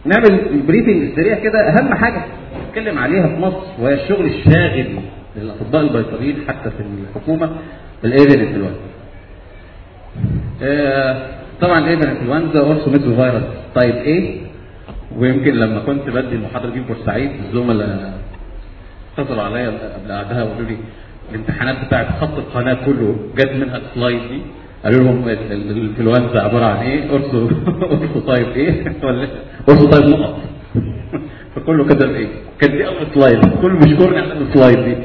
نعمل البريفنج السريع كده اهم حاجه نتكلم عليها في مصر وهي الشغل الشاغل للاطباء البيطريين حتى في الحكومه الايفن انفلونزا. آه طبعا الايفن انفلونزا اورسو ميترو فيروس تايب ايه ويمكن لما كنت بدي المحاضره دي في بورسعيد الزملاء اتصلوا عليا قبل قعدها وقالوا لي الامتحانات بتاعت خط القناه كله جت منها السلايد دي قالوا لهم ال- ال- الانفلونزا عباره عن ايه؟ اورسو اورسو تايب ايه؟ ولا اورسو تايب نقط فكله كتب ايه؟ كانت دي اول سلايد كله بيشكرني على السلايد دي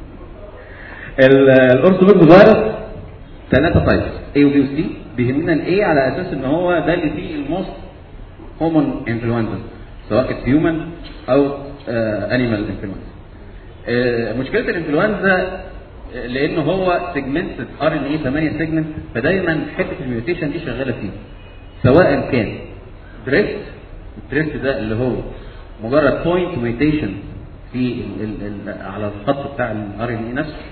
ال- الاورسو فيروس ثلاثة تايبس A و B و C بيهمنا ال A على اساس ان هو ده اللي فيه الموست كومن انفلونزا سواء كانت هيومن او انيمال انفلونزا مشكله الانفلونزا آه، لان هو سيجمنتد ار ان اي 8 سيجمنت فدايما حته الميوتيشن دي شغاله فيه سواء كان دريفت الدريفت ده اللي هو مجرد بوينت ميوتيشن في ال ال ال على الخط بتاع الار ان اي نفسه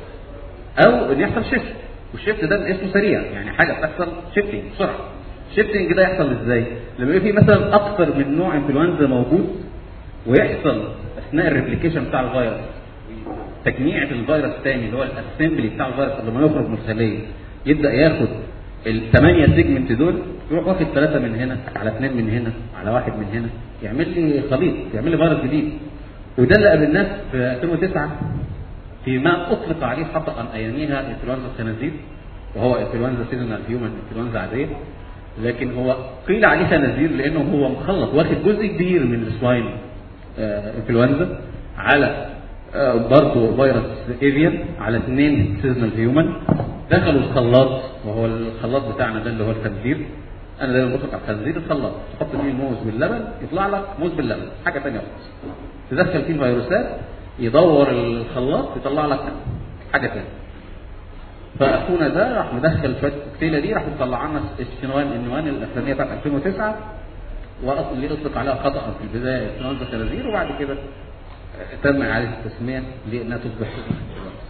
او ان يحصل شيفت والشيفت ده اسمه سريع يعني حاجه بتحصل شيفتنج بسرعه الشيفتنج ده يحصل ازاي لما يبقى في مثلا اكثر من نوع انفلونزا موجود ويحصل اثناء الريبليكيشن بتاع الفيروس تجميع الفيروس الثاني اللي هو الاسمبلي بتاع الفيروس قبل ما يخرج من الخليه يبدا ياخد الثمانيه سيجمنت دول يروح واخد ثلاثه من هنا على اثنين من هنا على واحد من هنا يعمل لي خليط يعمل لي فيروس جديد وده اللي قابلناه في 2009 فيما اطلق عليه خطا اياميها انفلونزا الخنازير وهو انفلونزا سيزونال هيومن انفلونزا عاديه لكن هو قيل عليه خنازير لانه هو مخلط واخد جزء كبير من السواين آه، انفلونزا على آه، برضه فيروس ايفيان على اثنين سيزونال هيومن دخلوا الخلاط وهو الخلاط بتاعنا ده اللي هو الخنزير انا دايما بطلق على الخنزير الخلاط تحط فيه الموز باللبن يطلع لك موز باللبن حاجه ثانيه خالص تدخل فيه الفيروسات يدور الخلاط يطلع لك حاجه ثانيه فاخونا ده راح مدخل شويه الكوكتيله دي راح مطلع لنا الشنوان العنوان الاخرانيه بتاعت 2009 واصل اللي اطلق عليها خطا في البدايه انفلونزا خنازير وبعد كده تم اعاده التسميه لانها تصبح انفلونزا.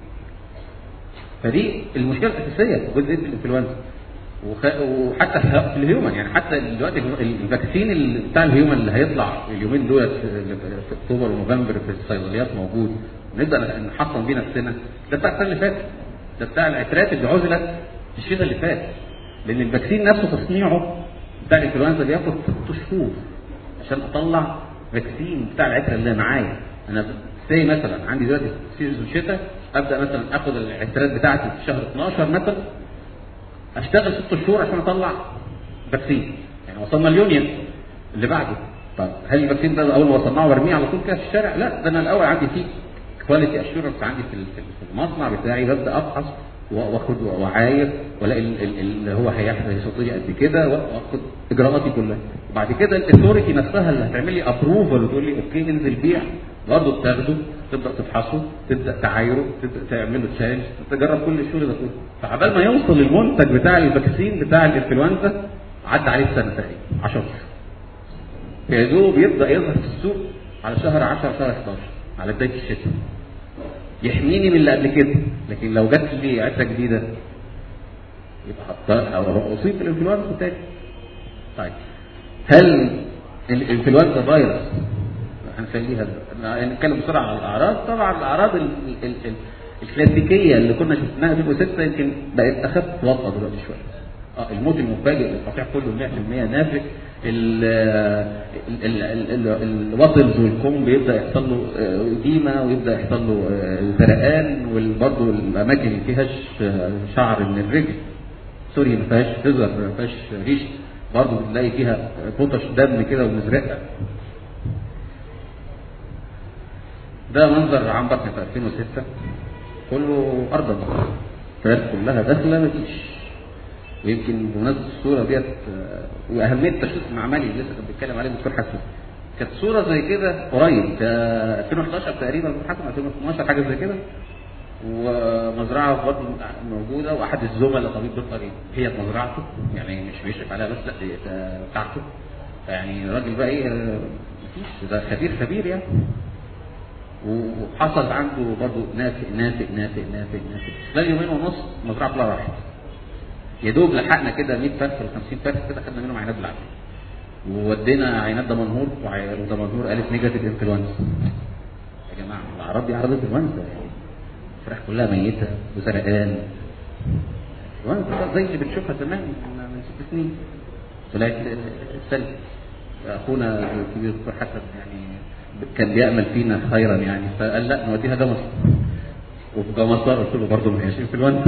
فدي المشكله الاساسيه في جزئيه الانفلونزا وخ- وحتى في في الهيومن يعني حتى دلوقتي الفاكسين اللي بتاع الهيومن اللي هيطلع اليومين دول في في اكتوبر ونوفمبر في الصيدليات موجود نبدا نحصن بيه نفسنا ده بتاع السنه اللي فاتت ده بتاع العترات اللي عزلت في الشتاء اللي فات لان الفاكسين نفسه تصنيعه بتاع الانفلونزا بياخد ست شهور عشان اطلع فاكسين بتاع العتره اللي معايا انا زي مثلا عندي دلوقتي سيزون شتاء ابدا مثلا اخد العترات بتاعتي في شهر 12 مثلا اشتغل ست شهور عشان اطلع فاكسين يعني وصلنا اليونيون اللي بعده طب هل الفاكسين ده اول ما وصلناه برميه على طول كده في الشارع؟ لا ده انا الاول عندي فيه كواليتي اشورنس عندي في ال- في المصنع بتاعي ببدا ابحث واخد وعاير والاقي ال- ال- اللي هو هيحصل هيحط لي قد كده واخد اجراءاتي كلها وبعد كده الاثوريتي نفسها اللي هتعمل لي ابروفال وتقول لي اوكي انزل بيع برضه بتاخده تبدا تفحصه تبدا تعايره تبدا تعمل له تشالنج تجرب كل الشغل ده كله فعبال ما يوصل المنتج بتاع الفاكسين بتاع الانفلونزا عدى عليه سنه تقريبا 10 شهور يا دوب يبدا يظهر في السوق على شهر 10 شهر 11 على بدايه الشتاء يحميني من اللي قبل كده لكن لو جت لي عده جديده يبقى هضطر او اصيب بالانفلونزا تاني طيب هل الانفلونزا فيروس هنخليها نتكلم بسرعه على الاعراض طبعا الاعراض ال ال ال الكلاسيكيه اللي كنا شفناها في 2006 يمكن بقت اخف وطأة دلوقتي شويه اه الموت المفاجئ القطيع كله 100% نافذ ال- ال- ال- ال- الوصلز والكم بيبدا يحصل له آه، اديمه ويبدا يحصل له آه، زرقان وبرضه الاماكن اللي فيهاش آه، شعر من الرجل سوري ما فيهاش فيزر ما فيهاش ريش برضه بنلاقي فيها بطش دم كده ومزرقه ده منظر عنبر في 2006 كله ارضا الفئات كلها داخله مفيش ويمكن بمناسبه الصوره ديت آه، واهميه التشخيص المعملي اللي لسه كان بيتكلم عليه الدكتور حسن كانت صوره زي كده قريب ده 2011 تقريبا الدكتور حسن 2012 حاجه زي كده ومزرعه برضه موجوده واحد الزملاء طبيب بيطري هي مزرعته يعني مش بيشرف عليها بس لا دي ده بتاعته يعني الراجل بقى ايه آه، مفيش ده خبير خبير يعني وحصل عنده برضه نافق نافق نافق نافق نافق خلال يومين ونص المزرعه كلها راحت يا دوب لحقنا كده 100 فرخ ولا 50 فرخ كده خدنا منهم عينات بالعافيه وودينا عينات دمنهور وعي- ودمنهور قالت نيجاتيف انفلونزا يا جماعه الاعراض دي اعراض انفلونزا يعني الفراخ كلها ميته وزرقان انفلونزا زي اللي بنشوفها زمان من من ست سنين طلعت سلبي اخونا الكبير الدكتور حسن يعني كان بيامل فينا خيرا يعني فقال لا نوديها جمص وفي جمصة قلت له برضه ما هيش انفلونزا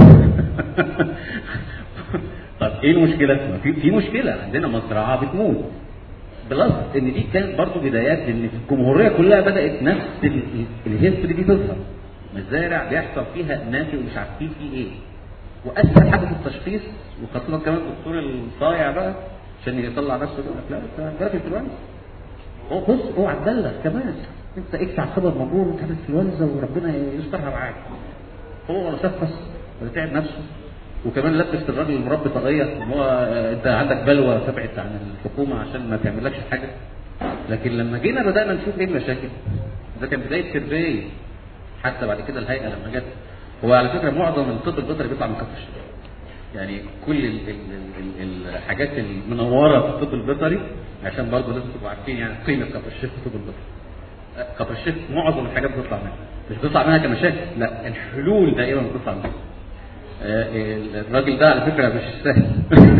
طب ايه المشكله؟ ما في في مشكله عندنا مزرعه بتموت بلس ان دي كانت برضه بدايات ان في الجمهوريه كلها بدات نفس ال- ال- الهيستوري دي تظهر مزارع بيحصل فيها ناتج ومش عارفين فيه ايه واسهل حاجه في التشخيص وخاصه كمان الدكتور الصايع بقى عشان يطلع نفسه يقول لك لا انت جالك انفلونزا هو بص اوعى تبلغ كمان انت اكتب على خبر مجهول انت عندك انفلونزا وربنا يسترها معاك هو ولا شخص ولا تعب نفسه وكمان لبس الراجل المربي طاقيه ان هو آه، انت عندك بلوى تبعت عن الحكومه عشان ما تعملكش حاجه لكن لما جينا بدانا نشوف ايه المشاكل ده كان بدايه سيرفي حتى بعد كده الهيئه لما جت هو على فكره معظم الطب البيطري بيطلع من كفر الشيخ يعني كل ال ال ال ال الحاجات المنوره في الطب البيطري عشان برضه لازم تبقوا عارفين يعني قيمه كفر الشيخ في الطب البيطري آه، كفر الشيخ معظم الحاجات بتطلع منها مش بتطلع منها كمشاكل لا الحلول دائما بتطلع منها آه، الراجل ده على فكره مش سهل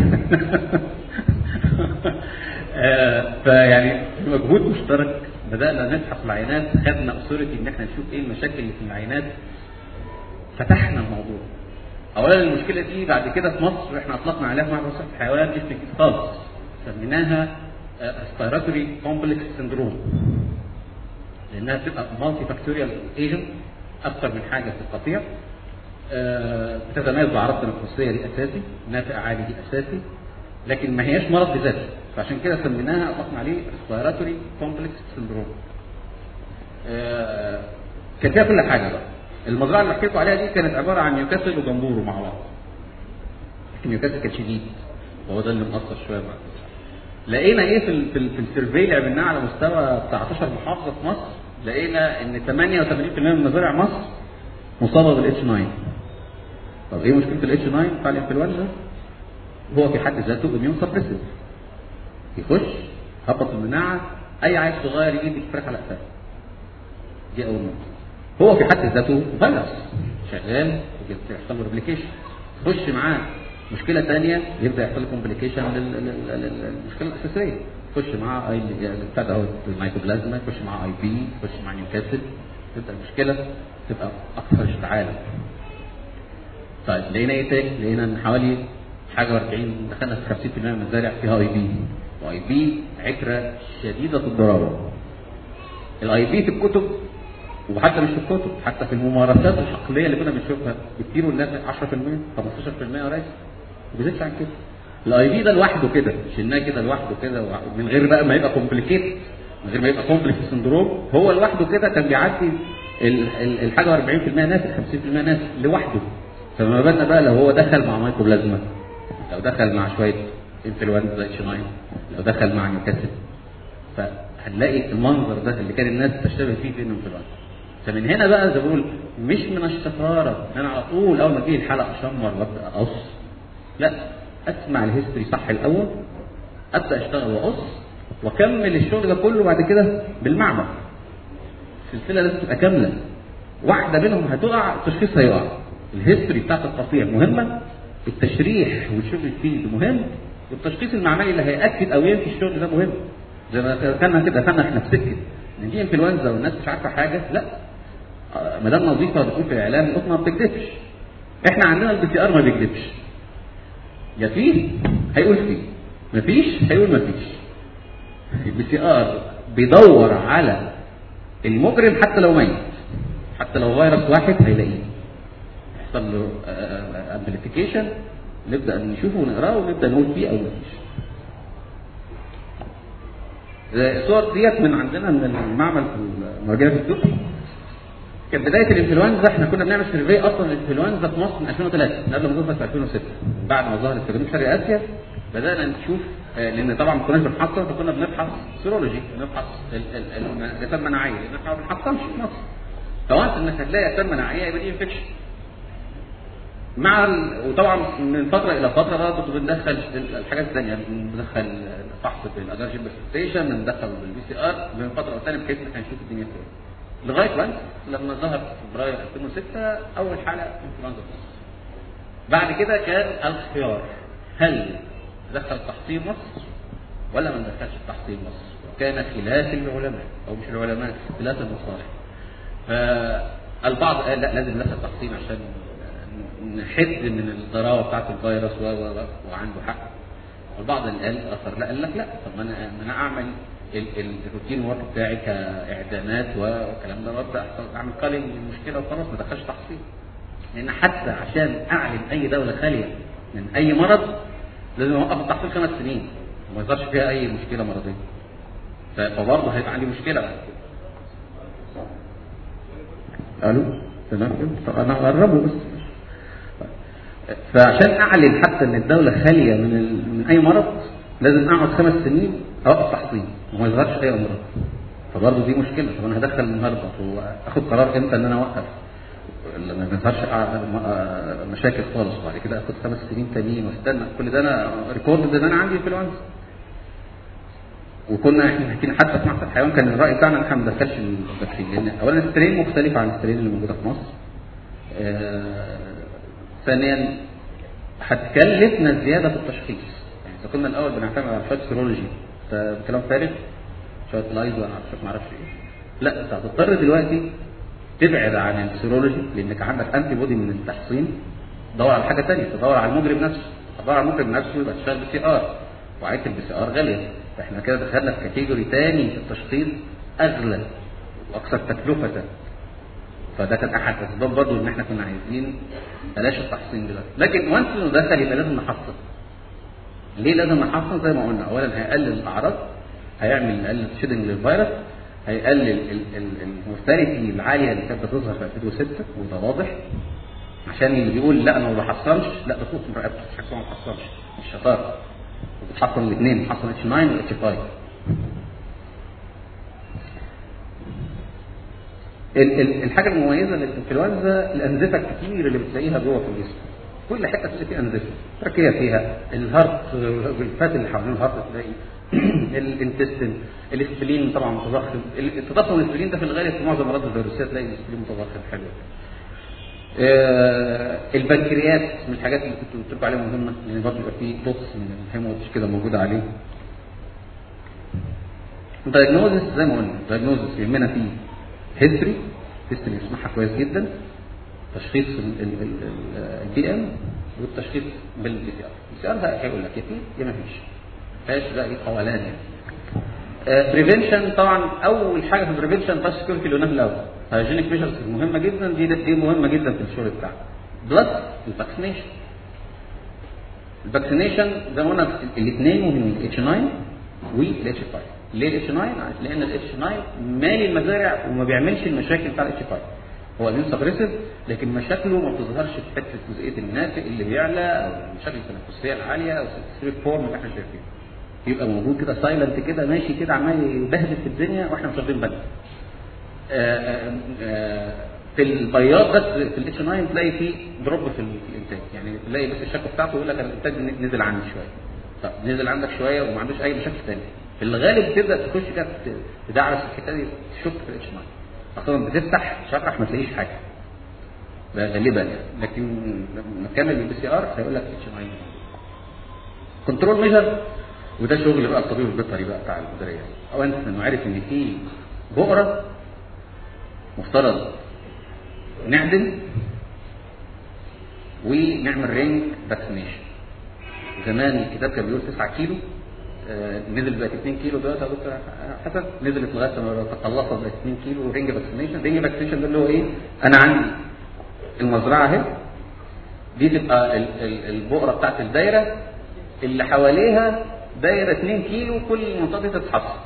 آه، فيعني بمجهود مشترك بدانا نبحث العينات خدنا اثوريتي ان احنا نشوف ايه المشاكل اللي في العينات فتحنا الموضوع اولا المشكله دي بعد كده في مصر احنا اطلقنا عليها في معهد صحه الحيوان اسم جديد خالص سميناها ريسبيراتوري كومبلكس سندروم لانها بتبقى مالتي فاكتوريال ايجنت اكثر من حاجه في القطيع آه، بتتميز باعراض تنفسيه دي اساسي نافع عالي دي اساسي لكن ما هياش مرض بذاته فعشان كده سميناها اطلقنا عليه ريسبيراتوري كومبلكس سندروم آه، كان فيها كل حاجه بقى المزرعه اللي حكيت عليها دي كانت عباره عن نيوكاسل وجمبورو مع بعض لكن نيوكاسل كان شديد وهو ده اللي مأثر شويه بقى لقينا ايه في ال في, ال في السيرفي اللي عملناه على مستوى 19 محافظه في مصر لقينا ان 88% من مزارع مصر مصابه بالاتش 9 طب ايه مشكله الاتش 9 بتاع الانفلونزا؟ هو في حد ذاته اميون سبريسيف يخش هبط المناعه اي عيل صغير يجي يديك فراخ على قفاه دي اول نقطه هو في حد ذاته فيروس شغال يحصل له ريبليكيشن خش معاه مشكله ثانيه يبدا يحصل له كومبليكيشن للمشكله الاساسيه يخش معاه اي بتاع ده هو الميكوبلازما يخش معاه اي بي يخش مع نيوكاسل تبدا المشكله تبقى اكثر اشتعالا طيب لقينا ايه تاني؟ لقينا ان حوالي حاجه و40 دخلنا في 50% من المزارع فيها اي بي واي بي عكره شديده الضرابه الاي بي في الكتب وحتى مش في الكتب حتى في الممارسات الحقليه اللي كنا بنشوفها بكتير والناس 10% 15% يا ريس ما بيزيدش عن كده الاي بي ده لوحده كده شلناه كده لوحده كده من غير بقى ما يبقى كومبليكيت من غير ما يبقى كومبلكس سندروم هو لوحده كده كان بيعدي ال- ال- الحاجه 40% ناسف 50% ناسف لوحده فما بالنا بقى لو هو دخل مع مايكوبلازما لو دخل مع شويه انفلونزا اتش 9 لو دخل مع نيوكاسل فهنلاقي المنظر ده اللي كان الناس تشتبه فيه في انه انفلونزا فمن هنا بقى زي ما بقول مش من الشطاره ان انا على طول اول ما تيجي الحلقه اشمر وابدا اقص لا اسمع الهيستوري صح الاول ابدا اشتغل واقص واكمل الشغل ده كله بعد كده بالمعمل السلسله لازم تبقى كامله واحده منهم هتقع التشخيص هيقع الهيستوري بتاعت القطيع مهمه التشريح والشغل فيه مهم والتشخيص المعملي اللي هياكد او ينفي الشغل ده مهم زي ما كنا كده دخلنا احنا في سكه ان دي انفلونزا والناس مش عارفه حاجه لا آه، مدام نظيفه بتقول في الاعلام القطن ما بتكذبش احنا عندنا البي سي ار ما بيكذبش يا فيه هيقول فيه مفيش هيقول مفيش البي سي ار بيدور على المجرم حتى لو ميت حتى لو فيروس واحد هيلاقيه يحصل له امبليفيكيشن نبدا نشوفه ونقراه ونبدا نقول فيه او مفيش الصور ديت من عندنا من المعمل في المرجعيه في الدقي كانت بدايه الانفلونزا احنا كنا بنعمل سيرفي اصلا الانفلونزا في مصر من 2003 من قبل ما تظهر في 2006 بعد ما ظهرت في جنوب شرق اسيا بدانا نشوف آه، لان طبعا ما كناش بنحصل فكنا بنبحث سيرولوجي بنبحث ال- ال- الجسام المناعيه لان احنا ما بنحصلش في مصر فوانس انك هتلاقي اجسام مناعيه يبقى دي انفكشن مع ال... وطبعا من فتره الى فتره برضه بندخل الحاجات الثانيه بندخل فحص بالادرجين برسبتيشن بندخل بالبي سي ار من فتره والتانيه بحيث ان احنا نشوف الدنيا فين لغايه وانس لما ظهر في فبراير 2006 اول حاله انفلونزا بعد كده كان الخيار هل دخل تحصيل مصر ولا ما ندخلش تحصيل مصر وكان خلاف العلماء او مش العلماء خلاف المصالح فالبعض قال لا لازم ندخل تحصيل عشان نحد من الضراوه بتاعت الفيروس و و و وعنده حق والبعض اللي قال اخر لا قال لك لا طب ما انا ما انا اعمل ال- ال- الروتين ورك بتاعي كاعدامات والكلام ده وابدا أحصل- اعمل قلم للمشكله وخلاص ما ادخلش تحصيل لان حتى عشان اعلن اي دوله خاليه من اي مرض لازم اوقف التحصيل خمس سنين وما يظهرش فيها اي مشكله مرضيه ف- فبرضه هيبقى عندي مشكله بعد كده الو تمام كده؟ طب انا هقربه بس فعشان اعلن حتى ان الدوله خاليه من ال... من اي مرض لازم اقعد خمس سنين اوقف تحصين وما يظهرش اي امراض فبرضه دي مشكله طب انا هدخل النهارده واخد قرار امتى ان انا اوقف اللي ما يظهرش أع- مشاكل خالص وبعد كده اخد خمس سنين تانيين واستنى كل ده انا ريكورد ده انا عندي انفلونزا وكنا احنا حكينا حتى في معهد الحيوان كان الراي بتاعنا ان احنا ما ندخلش البكتيريا لان اولا السترين مختلفه عن السترين اللي موجوده في مصر. آه، ثانيا هتكلفنا زياده في التشخيص يعني اذا كنا الاول بنعتمد على شويه سيرولوجي ده كلام فارغ شويه لايز ولا شويه ما اعرفش ايه لا انت هتضطر دلوقتي تبعد عن السيرولوجي لانك عندك انتي بودي من التحصين تدور على حاجه ثانيه تدور على المجرم نفسه تدور على المجرم نفسه يبقى تشتغل بي سي ار وعية البي سي ار غاليه فاحنا كده دخلنا في كاتيجوري ثاني في التشخيص اغلى واكثر تكلفه فده كان احد اسباب برضه ان احنا كنا عايزين بلاش التحصين دلوقتي لكن وانس انه دخل يبقى لازم نحصن ليه لازم نحصن زي ما قلنا اولا هيقلل الاعراض هيعمل يقلل شيدنج للفيروس هيقلل المورتاليتي العاليه اللي كانت بتظهر في 2006 وده واضح عشان اللي بيقول لا انا ما بحصنش لا ده خوف من رقبته مش حاجه اسمها ما بحصنش مش شطاره وبتحصن الاثنين بتحصن اتش 9 واتش 5 ال- ال- الحاجه المميزه للانفلونزا الانزفه الكتير اللي بتلاقيها جوه في الجسم كل حته تلاقي فيها انزفه تركيا فيها الهارت والفات اللي حوالين الهارت تلاقي الانتستين الاسبلين طبعا متضخم التضخم الاسبلين ده في الغالب في معظم امراض الفيروسيه تلاقي الاسبلين متضخم حلو آه البنكرياس من الحاجات اللي كنت قلت لكم عليها مهمه لان برضه يبقى فيه بوكس من الهيموتش كده موجوده عليه دايجنوزس زي ما قلنا دايجنوزس يهمنا فيه هيستوري هيستوري نسمعها كويس جدا تشخيص البي ام والتشخيص بالبي سي ار البي سي ار ده هيقول لك يا فيه يا ما فيش فيهاش بقى ايه قولان يعني بريفنشن طبعا اول حاجه في البريفنشن تاش سكيورتي اللي قلناها الاول هايجينيك ميجرز مهمه جدا دي دي مهمه جدا في الشغل بتاعنا بلس الفاكسينيشن الفاكسينيشن زي ما قلنا الاثنين مهمين الاتش 9 والاتش 5 ليه الاتش 9 لان الاتش 9 مالي المزارع وما بيعملش المشاكل بتاع الاتش 5 هو اميون سبريسيف لكن مشاكله ما بتظهرش في حته جزئيه النافق اللي بيعلى او المشاكل التنفسيه العاليه او السيريك فورم اللي احنا شايفينه يبقى موجود كده سايلنت كده ماشي كده عمال يبهدل في الدنيا واحنا مش واخدين بالنا في البياض بس في الاتش 9 تلاقي فيه دروب في الانتاج يعني تلاقي بس الشكوى بتاعته يقول لك الانتاج نزل عندي شويه طب نزل عندك شويه وما عندوش اي مشاكل ثانيه في الغالب تبدا تخش كده تدعس الحته دي تشك في الاتش 9 اصلا بتفتح شرح ما تلاقيش حاجه ده غالبا يعني لكن لما نكمل بالبي سي ار هيقول لك اتش 9 كنترول ميجر وده شغل بقى الطبيب البيطري بقى بتاع المديريه او انت انه عارف ان في بؤره مفترض نعدل ونعمل رينج فاكسينيشن زمان الكتاب كان بيقول 9 كيلو آه نزل بقت 2 كيلو دلوقتي يا دكتور حسن نزلت لغايه ما تقلصت بقت 2 كيلو رينج فاكسينيشن رينج فاكسينيشن ده اللي هو ايه؟ انا عندي المزرعه اهي دي تبقى البؤره بتاعت الدايره اللي حواليها دايره 2 كيلو كل منطقه تتحصن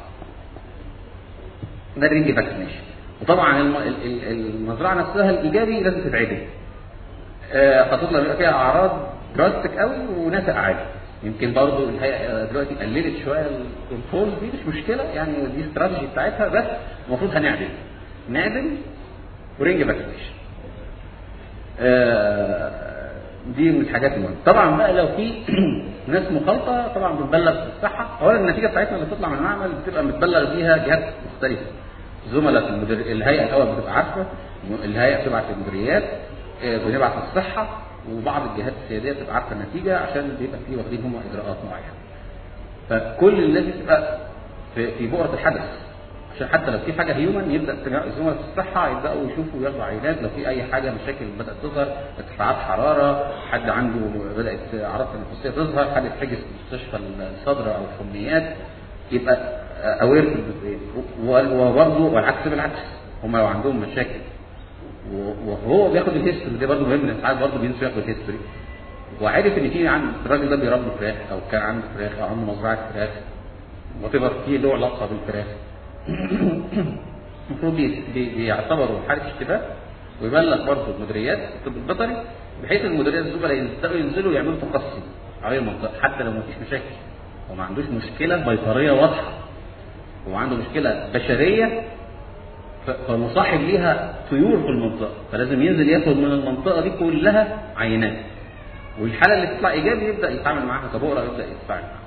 ده الرينج فاكسينيشن وطبعا المزرعه نفسها الايجابي لازم تتعدل هتطلع بيبقى فيها اعراض دراستيك قوي ونافق عالي يمكن برضه الهيئه دلوقتي قللت شويه الفولز دي مش مشكله يعني دي استراتيجي بتاعتها بس المفروض هنعدل نعدل ورينج فاكسينيشن دي من الحاجات المهمه طبعا بقى لو في ناس مخالطه طبعا بتبلغ الصحه اولا النتيجه بتاعتنا اللي بتطلع من المعمل بتبقى متبلغ بيها جهات مختلفه زملاء في المدير الهيئه الاول بتبقى عارفه الهيئه بتبعت المديريات آه، بنبعت الصحه وبعض الجهات السياديه بتبقى عارفه النتيجه عشان بيبقى في واخدين هم اجراءات معينه فكل الناس بتبقى في في بؤره الحدث عشان حتى لو في حاجه هيومن يبدا زملاء في الصحه يبداوا يشوفوا وياخدوا عينات لو في اي حاجه مشاكل بدات تظهر ارتفاعات حراره حد عنده بدات اعراض تنفسيه تظهر حد اتحجز في مستشفى الصدر او الحميات يبقى اوير وبرضه والعكس بالعكس هم لو عندهم مشاكل وهو بياخد الهيستوري ده برضه مهم ساعات برضه بينسوا ياخد الهيستوري وعرف ان في عند الراجل ده بيربي فراخ او كان عنده فراخ او عنده مزرعه فراخ وتبقى فيه له علاقه بالفراخ المفروض بيعتبروا حاله اشتباه ويبلغ برضه المديريات الطب البيطري بحيث المديريات الزملاء يبداوا ينزلوا يعملوا تقصي على المنطقه حتى لو ما فيش مشاكل هو ما عندوش مشكله بيطريه واضحه هو عنده مشكله بشريه فمصاحب ليها طيور في المنطقه فلازم ينزل ياخد من المنطقه دي كلها عينات والحاله اللي تطلع ايجابي يبدا يتعامل معاها كبؤره يبدا يتفاعل معاها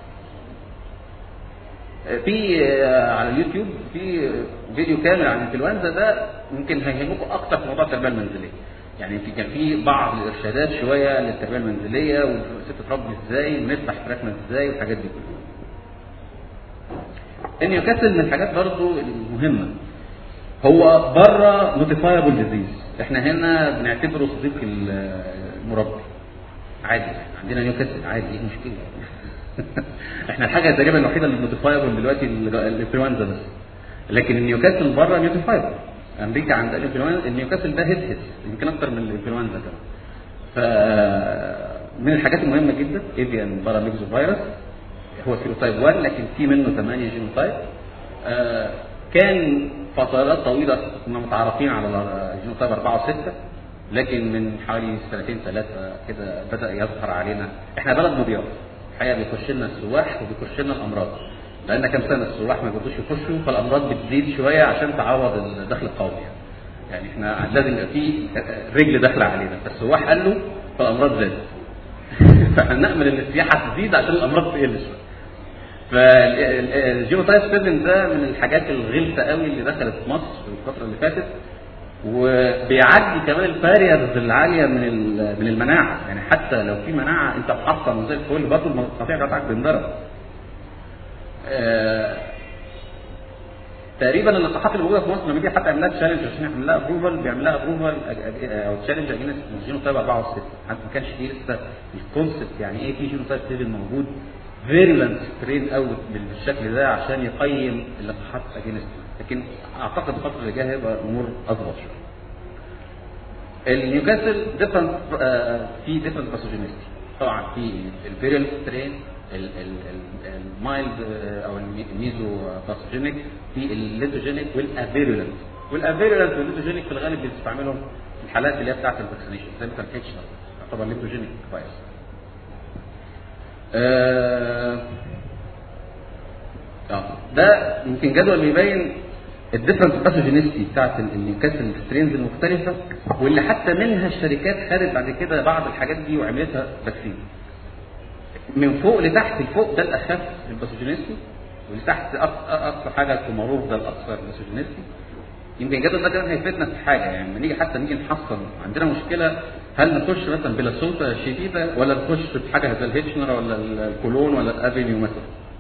في على اليوتيوب في فيديو كامل عن الانفلونزا ده ممكن هيهمكم اكتر في موضوع التربيه المنزليه يعني في كان في بعض الارشادات شويه للتربيه المنزليه والست تربي ازاي ونذبح فراخنا ازاي والحاجات دي كلها النيوكاسل من الحاجات برضو المهمه هو بره نوتيفايبل ديزيز احنا هنا بنعتبره صديق المربي عادي عندنا نيوكاسل عادي ايه المشكله احنا الحاجه تقريبا الوحيده اللي نوتيفايبل دلوقتي الانفلونزا بس لكن النيوكاسل بره نوتيفايبل امريكا عندها الانفلونزا النيوكاسل ده هيد هيد يمكن اكتر من الانفلونزا كمان ف من الحاجات المهمه جدا ايفيان باراميكزو فيروس هو سيروتايب 1 لكن في منه 8 جينوتايب آه كان فترات طويله كنا متعرفين على جينوتايب 4 و6 لكن من حوالي سنتين ثلاثه كده بدا يظهر علينا احنا بلد مضياف الحقيقه بيخش لنا السواح وبيخش لنا الامراض لان كام سنه السواح ما بيرضوش يخشوا فالامراض بتزيد شويه عشان تعوض الدخل القومي يعني. يعني احنا لازم يبقى في رجل داخله علينا فالسواح قال له فالامراض زادت فاحنا نامل ان السياحه تزيد عشان الامراض تقل شويه فالجينوتايب 7 ده من الحاجات الغلسه قوي اللي دخلت مصر في الفتره اللي فاتت وبيعدي كمان الباريرز العاليه من من المناعه يعني حتى لو في مناعه انت محصن زي الفل برضه المقاطيع بتاعتك بينضرب آه تقريبا اللقاحات اللي موجوده في مصر لما يجي حتى يعمل لها تشالنج عشان يعمل لها ابروفل بيعمل لها ابروفل او تشالنج اجينست الجينوتايب 4 و6 حتى ما كانش فيه لسه الكونسبت يعني ايه في جينوتايب 7 موجود فيرولنت سترين قوي بالشكل ده عشان يقيم اللقاحات اجينست لكن اعتقد الفتره اللي جايه هيبقى الامور اضبط شويه. النيوكاسل ديفرنت في ديفرنت باثوجينيستي طبعا في الفيريال سترين المايلد او الميزو باثوجينيك في الليتوجينيك والافيرولنت والافيرولنت والليتوجينيك في الغالب بيستعملهم في الحالات اللي هي بتاعت الفاكسينيشن زي مثلا كيتشنر يعتبر ليتوجينيك كويس. اه ده يمكن جدول بيبين الديفرنت باثوجينيستي بتاعت النيوكاسل سترينز المختلفه واللي حتى منها الشركات خدت بعد كده بعض الحاجات دي وعملتها فاكسين. من فوق لتحت لفوق ده الاخف الباثوجينيستي واللي تحت اقصى حاجه الكوماروف ده الاكثر باثوجينيستي. يمكن الجدول ده كمان هيفيدنا في حاجه يعني لما نيجي حتى نيجي نحصل عندنا مشكله هل نخش مثلا بلا سلطه شديده ولا نخش بحاجه زي الهيتشنر ولا الكولون ولا الافينيو مثلا.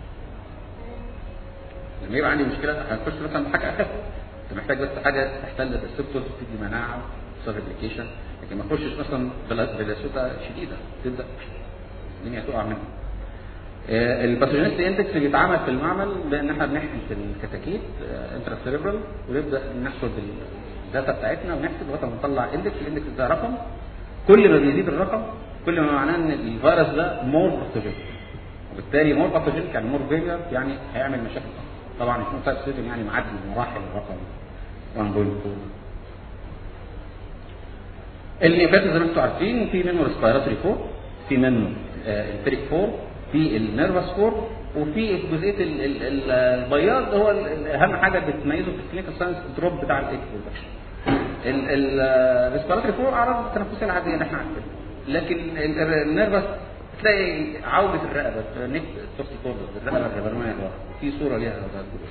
لما يبقى عندي مشكله هنخش مثلا بحاجه اخف انت محتاج بس حاجه تحتل الريسبتور تدي مناعه تصير ريبليكيشن لكن ما تخشش مثلا بلاسوتا شديده تبدا الدنيا تقع منها الباثوجينيست اندكس بيتعمل في المعمل بان احنا بنحقن في الكتاكيت انترا سيريبرال ونبدا ناخد الداتا بتاعتنا ونحسب لغايه ما نطلع اندكس الاندكس ده رقم كل ما بيزيد الرقم كل ما معناه ان الفيروس ده مور باثوجينيك وبالتالي مور باثوجينيك يعني مور فيريال يعني هيعمل مشاكل طبعا يكون تايب 7 يعني معدي مراحل الرقم 1.4 اللي فات زي ما انتم عارفين في منه ريسبيراتوري 4 في منه الفيريك 4 في النيرفس 4 وفي جزئيه البياض هو اهم حاجه بتميزه في الكلينيكال ساينس الدروب بتاع الايك برودكشن الريسبيراتوري 4 اعراض التنفسيه العاديه اللي احنا عارفينها لكن النيرفس تلاقي عودة الرقبة نك توكسيكوزس الرقبة الربرمية لورا في صورة ليها لو تقول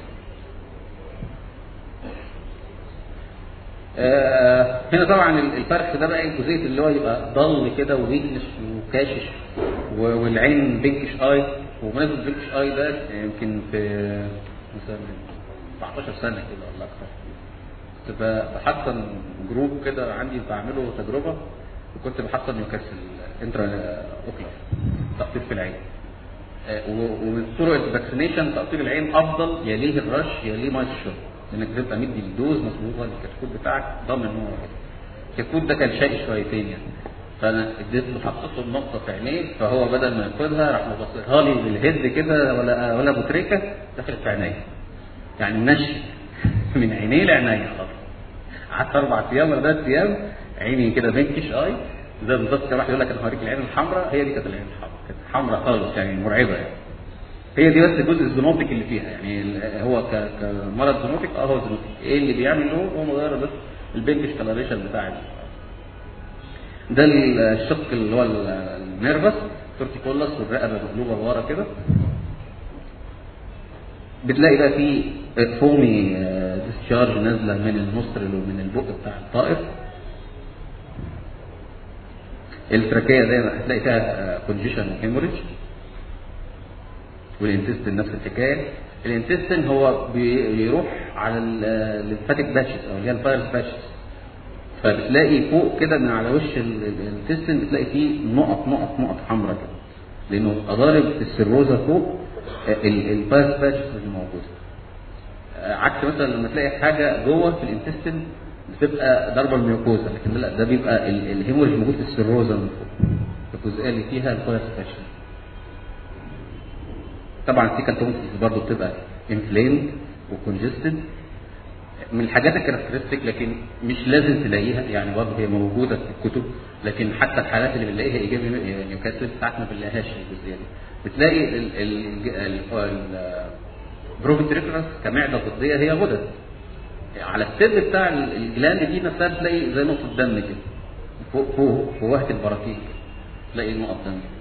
آه هنا طبعا الفرق ده بقى الجزئيه اللي هو يبقى ضل كده وويكنس وكاشش و- والعين بينكش اي وبمناسبه بينكش اي ده يمكن في مثلا 14 سنه كده ولا اكتر كنت ب- بحصن جروب كده عندي بعمله تجربه وكنت بحصن نيوكاسل انترا اوكلر تقطير في العين آه، و- ومن طرق الفاكسينيشن تقطير العين افضل يليه الرش يليه ميه الشرب لانك تبقى مدي الدوز مظبوطه للكتكوت بتاعك ضامن ان هو كده الكتكوت ده كان شقي شويتين يعني فانا اديت له حطيت له النقطه في عينيه فهو بدل ما ياخدها راح مبصرها لي بالهيد كده ولا ولا بوتريكه دخلت في عينيا يعني منشي من عينيه لعينيا على طول قعدت اربع ايام ولا ثلاث ايام عيني كده بنكش اي زي بالظبط كان واحد يقول لك انا هوريك العين الحمراء هي دي كانت العين الحمراء كانت حمراء خالص يعني مرعبه يعني هي دي بس الجزء الزونوتيك اللي فيها يعني ال- هو ك- كمرض زونوتيك اه هو زونوتيك ايه اللي بيعمل له هو مغير بس البنكش كلاريشن بتاع ال- ده ال- الشق اللي هو ال- النيرفس تورتيكولاس والرقبه مقلوبه لورا كده بتلاقي بقى في فومي ديسشارج نازله من النوسترل ومن البق بتاع الطائر التراكيه دايما هتلاقي فيها كونجيشن وهيموريج والانتستين نفس الحكايه الانتستين هو بي- بيروح على الليمفاتيك باتشز او اللي هي الفايروس باتشز فبتلاقي فوق كده من على وش ال- ال- الانتستين بتلاقي فيه نقط نقط نقط حمراء كده لانه اضارب السيروزا فوق الفايروس باتشز اللي موجوده آه، عكس مثلا لما تلاقي حاجه جوه في الانتستين بتبقى ضربه الميوكوزا لكن لا ده بيبقى ال- الهيموريج موجود في السيروزا من فوق الجزئيه اللي فيها الفايروس باتشز طبعا السيكالتومسيس برضه بتبقى انفليمد وكونجستد من الحاجات الكاركترستيك لكن مش لازم تلاقيها يعني برضه هي موجوده في الكتب لكن حتى الحالات اللي بنلاقيها ايجابي نيوكاسل ساعات ما بنلاقيهاش الجزئيه دي بتلاقي ال ال ال بروفيتريكرس كمعده ضديه هي غدد على السر بتاع ال- الجلاند دي نفسها بتلاقي زي نقطه دم كده فوق فوق فوهة البراكين تلاقي نقط دم كده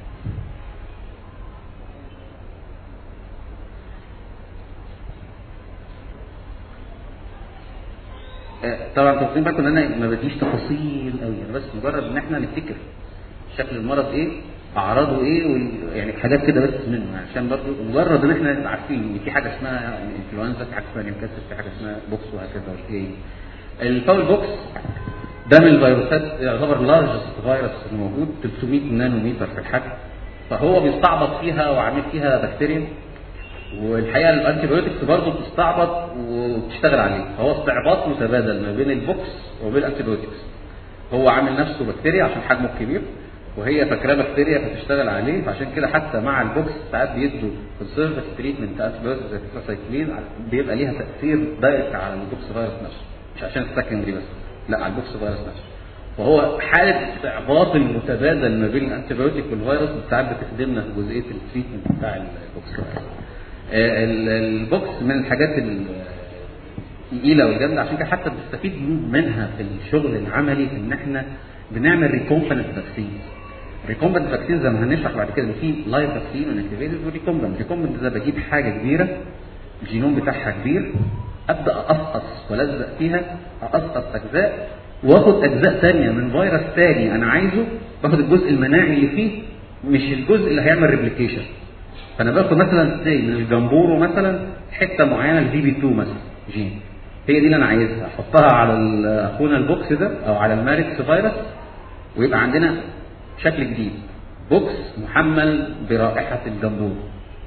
آه، طبعا انتوا واخدين بالكم ان انا ما بديش تفاصيل قوي انا بس مجرد ان احنا نفتكر شكل المرض ايه اعراضه ايه وال... يعني حاجات كده بس منه يعني عشان برضه مجرد ان احنا نبقى عارفين ان في حاجه اسمها انفلونزا في حاجه اسمها نيوكاسل في حاجه اسمها بوكس وهكذا ايه الفاول بوكس ده من الفيروسات يعتبر لارجست فيروس الموجود 300 نانومتر في الحجم فهو بيستعبط فيها وعامل فيها بكتيريا والحقيقه الانتي بايوتكس برضه بتستعبط وبتشتغل عليه فهو استعباط متبادل ما بين البوكس وبين الانتي بايوتكس هو عامل نفسه بكتيريا عشان حجمه كبير وهي فاكراه بكتيريا فتشتغل عليه فعشان كده حتى مع البوكس ساعات بيدوا كونسرفتيف تريتمنت انتي بايوتكس زي التتراسايكلين بيبقى ليها تاثير دايركت على البوكس فيروس نفسه مش عشان السكندري بس لا على البوكس فيروس نفسه وهو حالة استعباط المتبادل ما بين الانتي بايوتيك والفيروس ساعات بتخدمنا في جزئية التريتمنت بتاع البوكس فيروس. آه، ال- البوكس من الحاجات ال- الثقيله والجامده عشان كده حتى بنستفيد منها في الشغل العملي في ان احنا بنعمل ريكومبنت فاكسين ريكومبنت فاكسين زي ما هنشرح بعد كده ان في لايف فاكسين ونكتيفيتد وريكومبنت ريكومبنت ده بجيب حاجه كبيره الجينوم بتاعها كبير ابدا اقصقص والزق فيها اقصقص اجزاء واخد اجزاء ثانيه من فيروس ثاني انا عايزه باخد الجزء المناعي اللي فيه مش الجزء اللي هيعمل ريبليكيشن فانا باخد مثلا زي من الجمبورو مثلا حته معينه الفي بي 2 مثلا جين هي دي اللي انا عايزها احطها على ال- اخونا البوكس ده او على الماركس فيروس ويبقى عندنا شكل جديد بوكس محمل برائحه الجمبورو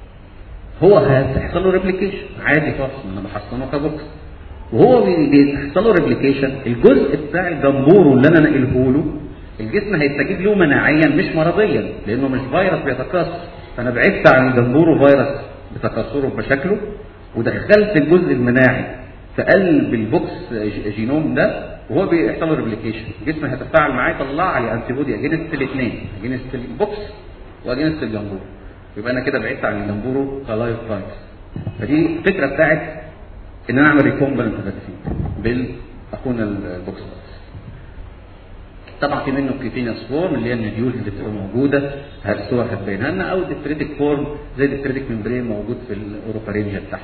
هو هيحصل له ريبليكيشن عادي خالص انا بحصنه كبوكس وهو بي- بيحصل له ريبليكيشن الجزء بتاع الجمبورو اللي انا ناقله له الجسم هيستجيب له مناعيا مش مرضيا لانه مش فيروس بيتكاثر فانا بعدت عن الجمبورو فيروس بتكاثره بشكله ودخلت الجزء المناعي في قلب البوكس ج- جينوم ده وهو بيحصل له ريبليكيشن الجسم هيتفاعل معاه يطلع لي انتي بودي اجينست الاثنين اجينست البوكس واجينست الجمبورو يبقى انا كده بعدت عن الجمبورو كلايف فايروس فدي الفكره بتاعت ان انا اعمل ريكومبنت فاكسين بالاخونا البوكس فايروس طبعا في منه كيتينس فورم اللي هي النيديولز اللي بتبقى موجوده الصور هتبينها لنا او ديفريتك فورم زي ديفريتك ممبرين موجود في الاوروبارينجا تحت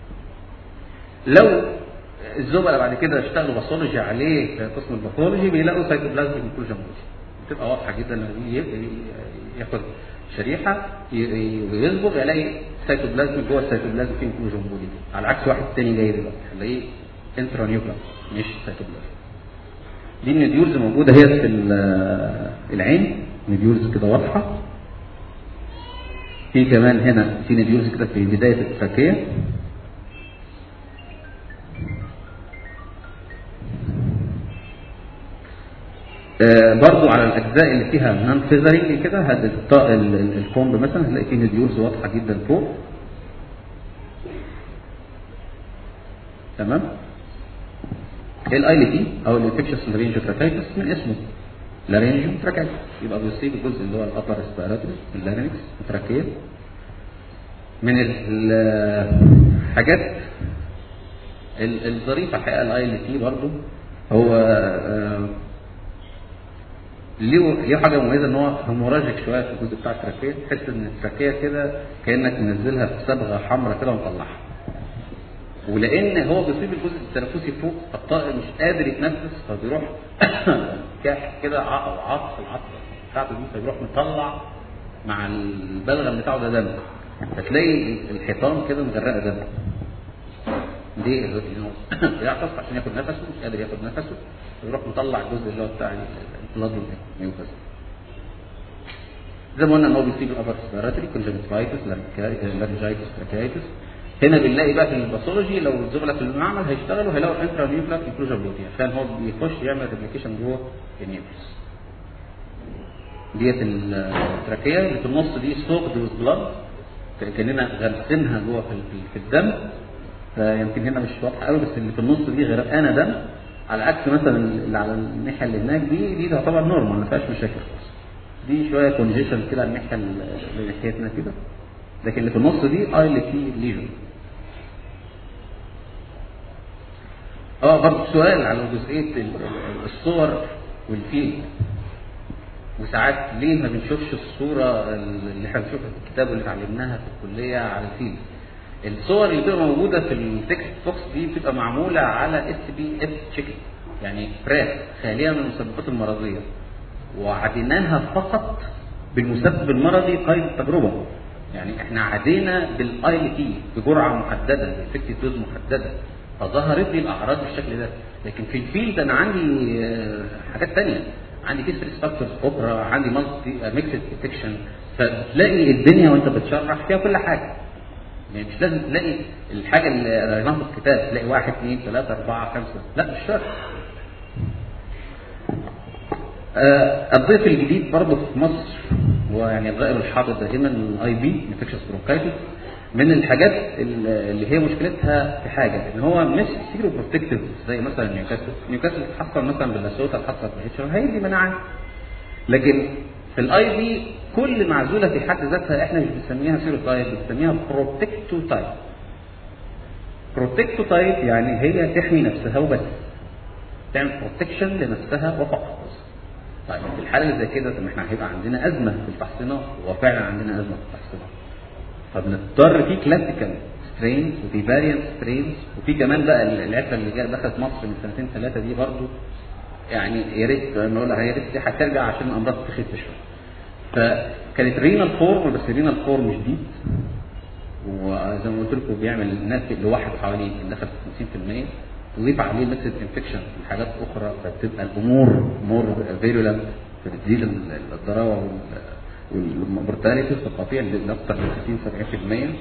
لو الزملاء بعد كده اشتغلوا باثولوجي عليه في قسم الباثولوجي بيلاقوا سايتوبلازميك انكلوجن بتبقى واضحه جدا لما يجي ياخد شريحه ويصبغ يلاقي سايتوبلازم جوه السايتوبلازم فيه انكلوجن بودي على عكس واحد تاني جاي دلوقتي هنلاقيه انترا نيوكلاس مش سايتوبلازم دي النيديولز موجوده هي في العين نيديولز كده واضحه في كمان هنا في نيديولز كده في بدايه التراكيه آه برضو على الاجزاء اللي فيها نان فيزرنج كده هذا الكومب مثلا هتلاقي فيه نيديولز واضحه جدا فوق تمام الاي تي او الانفكشن لارينجو تراكايتس من اسمه لارينجو تراكايتس يبقى بيصيب الجزء اللي هو الابر ريسبيراتوري اللارينكس التراكيه من الحاجات الظريفه الحقيقه الاي تي برضو هو آه ليه ليه حاجه مميزه ان هو هيموراجيك شويه في الجزء بتاع التراكيه تحس ان التراكيه كده كانك منزلها في صبغه حمراء كده ومطلعها ولان هو بيصيب الجزء التنفسي فوق الطائر مش قادر يتنفس فبيروح كاح كده او عطف العطف بتاعته دي فبيروح مطلع مع البلغم بتاعه ده دم فتلاقي الحيطان كده مغرقه دم ليه؟ بيعطس عشان ياخد نفسه مش قادر ياخد نفسه ويروح مطلع الجزء اللي هو بتاع البلاد ميوكس زي ما قلنا ان هو بيصيب الابر سبيراتوري كونجنكتيفايتس لارنجايتس تراكايتس هنا بنلاقي بقى في الباثولوجي لو الزملاء في المعمل هيشتغلوا هيلاقوا انترا نيوكلاس انكلوجن بلوتي عشان هو بيخش يعمل ريبليكيشن جوه النيوكليس ديت التراكيه اللي في النص دي سوقد ويز بلاد كاننا غرسينها جوه في الدم فيمكن هنا مش واضحه قوي بس اللي في النص دي غرقانه دم على عكس مثلا اللي على الناحيه اللي هناك دي دي تعتبر نورمال ما فيهاش مشاكل خالص دي شويه كونجيشن كده على الناحيه اللي ناحيتنا كده لكن اللي في النص دي اي تي ليجن اه برضه سؤال على جزئيه الصور والفيلم وساعات ليه ما بنشوفش الصوره اللي احنا بنشوفها في الكتاب واللي اتعلمناها في الكليه على الفيلم الصور اللي بتبقى موجوده في التكست بوكس دي بتبقى معموله على اس بي اف تشيكن يعني فراخ خاليه من المسببات المرضيه وعديناها فقط بالمسبب المرضي قيد التجربه يعني احنا عدينا بالاي تي بجرعه محدده بافكتيف دوز محدده فظهرت لي الاعراض بالشكل ده لكن في الفيلد انا عندي حاجات ثانيه عندي كيس فاكتورز اوبرا عندي مالتي ميكسد ديتكشن فتلاقي الدنيا وانت بتشرح فيها كل حاجه يعني مش لازم تلاقي الحاجه اللي قريناها في الكتاب تلاقي واحد اثنين ثلاثه اربعه خمسه لا مش شرط آه الضيف الجديد برضه في مصر ويعني الغائب الحاضر دائما الاي بي انفكشن برونكايتس من الحاجات اللي هي مشكلتها في حاجه ان هو مش سيرو بروتكتيف زي مثلا نيوكاسل نيوكاسل تتحصل مثلا باللاسوتا تتحصل بالهيتشر هيدي مناعه لكن في الاي بي كل معزوله في حد ذاتها احنا مش بنسميها سيرو تايب بنسميها بروتكتو تايب بروتكتو تايب يعني هي تحمي نفسها وبس تعمل بروتكشن لنفسها وفقط طيب في الحاله اللي زي كده طب احنا هيبقى عندنا ازمه في التحصينات وفعلا عندنا ازمه في التحصينات فبنضطر في كلاسيكال سترينز وفي فاريانت سترينز وفي كمان بقى العفه اللي جايه دخلت مصر من سنتين ثلاثه دي برضو يعني يا ريت نقول لها يا ريت دي هترجع عشان الامراض تخف شويه فكانت رينال فورم بس رينال فورم جديد وزي ما قلت لكم بيعمل الناس لوحده حوالي دخل في 50% تضيف عليه ميكسد انفكشن حاجات اخرى فبتبقى الامور مور فيرولنت فبتزيد الضراوه والمورتاليتي في القطيع لاكثر من 60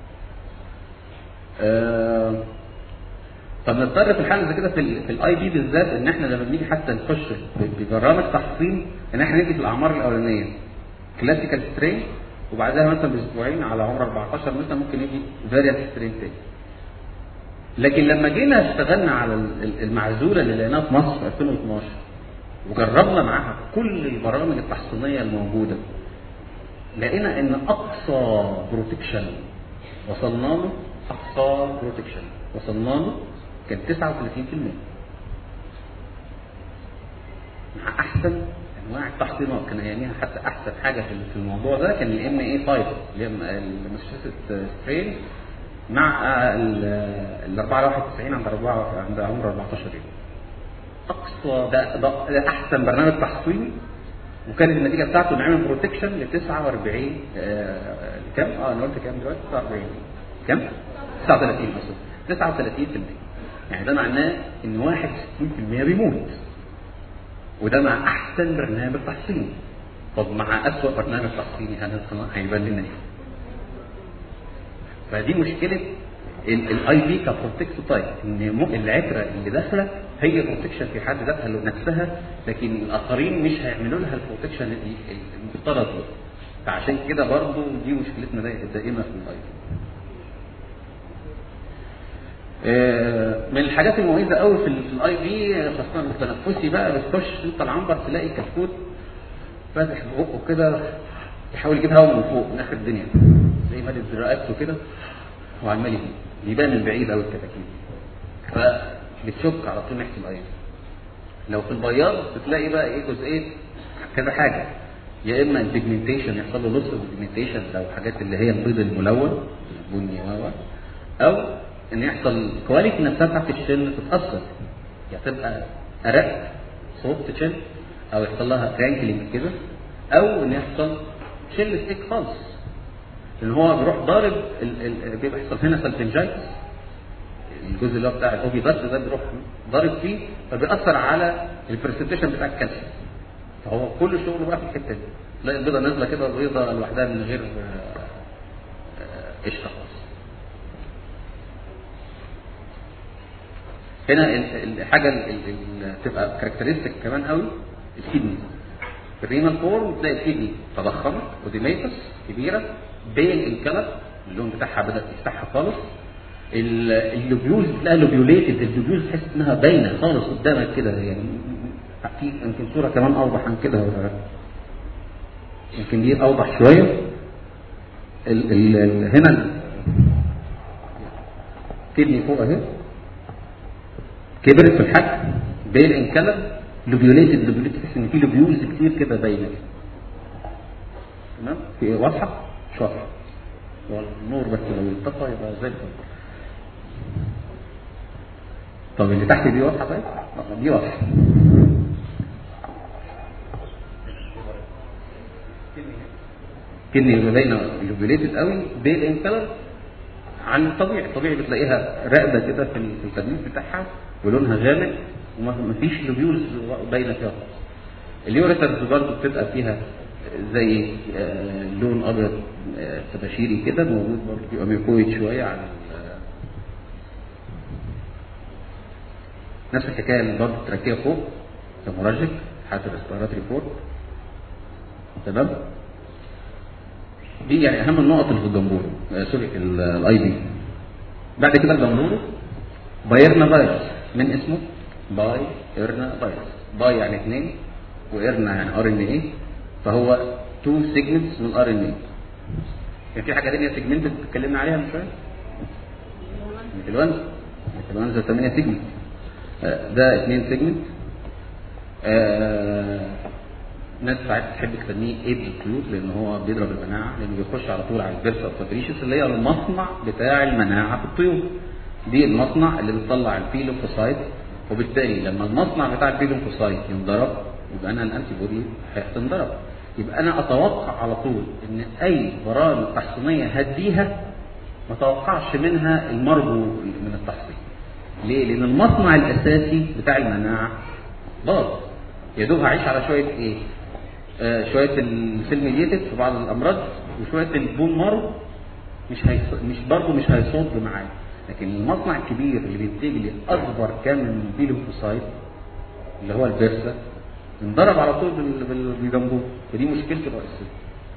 70% آه طب نضطر في الحاله زي كده في, في الاي بي بالذات ان احنا لما بنيجي حتى نخش ببرامج تحصين ان احنا ندي في الاعمار الاولانيه كلاسيكال سترين وبعدها مثلا باسبوعين على عمر 14 مثلا ممكن يجي فاريانت سترين تاني لكن لما جينا اشتغلنا على المعزوله اللي لقيناها في مصر في 2012 وجربنا معاها كل البرامج التحصينيه الموجوده لقينا ان اقصى بروتكشن وصلنا له اقصى بروتكشن وصلنا له كان 39% مع احسن انواع التحصين كان اياميها حتى احسن حاجه في الموضوع ده كان الام اي 5 اللي هي المسافه سترين مع ال 491 عند 4 عند عمر 14 يوم. اقصى ده, ده, ده احسن برنامج تحصيني وكانت النتيجه بتاعته انه عمل بروتكشن ل 49 آه كام؟ اه انا قلت كام دلوقتي؟ 49 كام؟ 39 اصلا 39% يعني ده معناه ان 61% بيموت وده مع احسن برنامج تحصيني طب مع اسوء برنامج تحصيني هيبان لنا ايه؟ فدي مشكله الاي بي كبروتكت تايب ان العتره اللي داخله هي بروتكشن في حد ذاتها لنفسها لكن الاخرين مش هيعملوا لها البروتكشن المفترض له فعشان كده برضه دي مشكلتنا دائمه في الاي بي من الحاجات المميزه قوي في الاي بي خاصه التنفسي بقى بتخش انت العنبر تلاقي كتكوت فاتح بقه كده يحاول يجيب هواء من فوق من اخر الدنيا زي مادة رقبته كده وعمال يجيب يبان من بعيد قوي الكتاكيت فبتشك على طول ناحيه الاي لو في البياض بتلاقي بقى ايه جزئيه كذا حاجه يا اما البيجمنتيشن يحصل له لوس البيجمنتيشن لو حاجات اللي هي البيض الملون البني و او ان يحصل الكواليتي نفسها بتاعت الشن تتاثر يعني تبقى ارق صوت تشن او يحصل لها كرانكلينج كده او ان يحصل شل ستيك خالص لان هو بيروح ضارب ال... ال... بيبقى يحصل هنا سلفنجايتس الجزء اللي هو بتاع الاوبي بس ده بيروح ضارب فيه فبيأثر على البرسبتيشن بتاع الكالسيوم فهو كل شغله بقى في الحته دي تلاقي البيضه نازله كده بيضه لوحدها من غير قشطه خالص هنا الحاجه اللي بتبقى كاركترستيك كمان قوي الكدني في الرينال فورم تلاقي الكدني تضخمت وديميتس كبيره بين الكلر اللون بتاعها بدا يفتحها خالص اللوبيولز تلاقيها لوبيوليتد اللوبيولز تحس انها باينه خالص قدامك كده يعني في يمكن صوره كمان اوضح عن كده يمكن دي اوضح شويه ال ال هنا الكدني فوق اهي كبرت في الحجم بين انكلر لوبيوليتد لوبيوليتد تحس ان في لوبيولز كتير كده باينه تمام في واضحه مش واضحه والنور بس لو التقى يبقى زي الفل طب اللي تحت دي واضحه طيب دي واضحه كدني باينه لوبيوليتد قوي بين انكلر عن الطبيعي الطبيعي بتلاقيها راقده كده في التدليس بتاعها ولونها غامق ومفيش لوبيولز باينه فيها خالص اليوريترز برضه بتبقى فيها زي لون ابيض تباشيري كده موجود برضه بيبقى ميكويد شويه عن نفس الحكايه اللي برضه تركيها فوق هيموراجيك حتى ريسبيراتوري فور تمام دي يعني اهم النقط اللي في الجمهور آه سوري الاي بي بعد كده الجمهور بايرنا فيروس من اسمه باي ايرنا فيروس باي يعني اثنين وايرنا يعني ار ان ايه فهو تو سيجمنتس من الار ان ايه كان في حاجه ثانيه سيجمنت اتكلمنا عليها من شويه الانفلونزا الانفلونزا 8 سيجمنت آه ده اثنين سيجمنت آه ناس ساعات تحب تسميه ايد الطيور لان هو بيضرب المناعه لانه بيخش على طول على البيرسا فابريشس اللي هي المصنع بتاع المناعه في الطيور دي المصنع اللي بيطلع البيلوفوسايت وبالتالي لما المصنع بتاع البيلوفوسايت ينضرب يبقى انا الانتي بودي هتنضرب يبقى انا اتوقع على طول ان اي برامج تحصينيه هديها ما اتوقعش منها المرجو من التحصين ليه؟ لان المصنع الاساسي بتاع المناعه باظ يا دوب هعيش على شويه ايه؟ آه شويه السيل ميديتد في بعض الامراض وشويه البون مارو مش هيص... مش برضه مش هيصد معايا لكن المصنع الكبير اللي بينتج لي اكبر كم من البيلوفوسايت اللي هو البرسا انضرب على طول بالجمبور فدي مشكلته الرئيسيه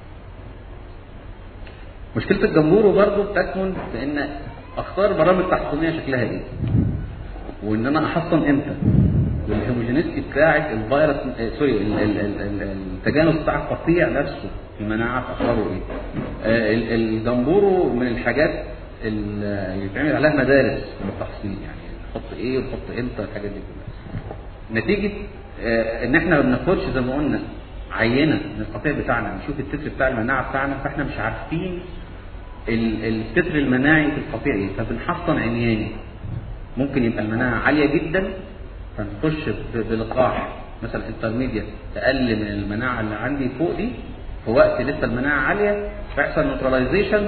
مشكله الجمبور برضه بتكمن في ان اختار برامج تحصينيه شكلها ايه وان انا احصن امتى والهيموجينيستي بتاعت الفيروس آه سوري ال ال ال التجانس بتاع القطيع نفسه المناعه اخباره ايه آه الجمبورو من الحاجات اللي بيتعمل عليها مدارس في التحصيل يعني نحط ايه ونحط امتى الحاجات دي كلها نتيجه آه، ان احنا ما بناخدش زي ما قلنا عينه من القطيع بتاعنا نشوف التتر بتاع المناعه بتاعنا فاحنا مش عارفين ال- التتر المناعي في القطيع ايه فبنحصن عمياني ممكن يبقى المناعه عاليه جدا فنخش ب- بلقاح مثلا انترميديت اقل من المناعه اللي عندي فوق دي في وقت لسه المناعه عاليه فيحصل نيوتراليزيشن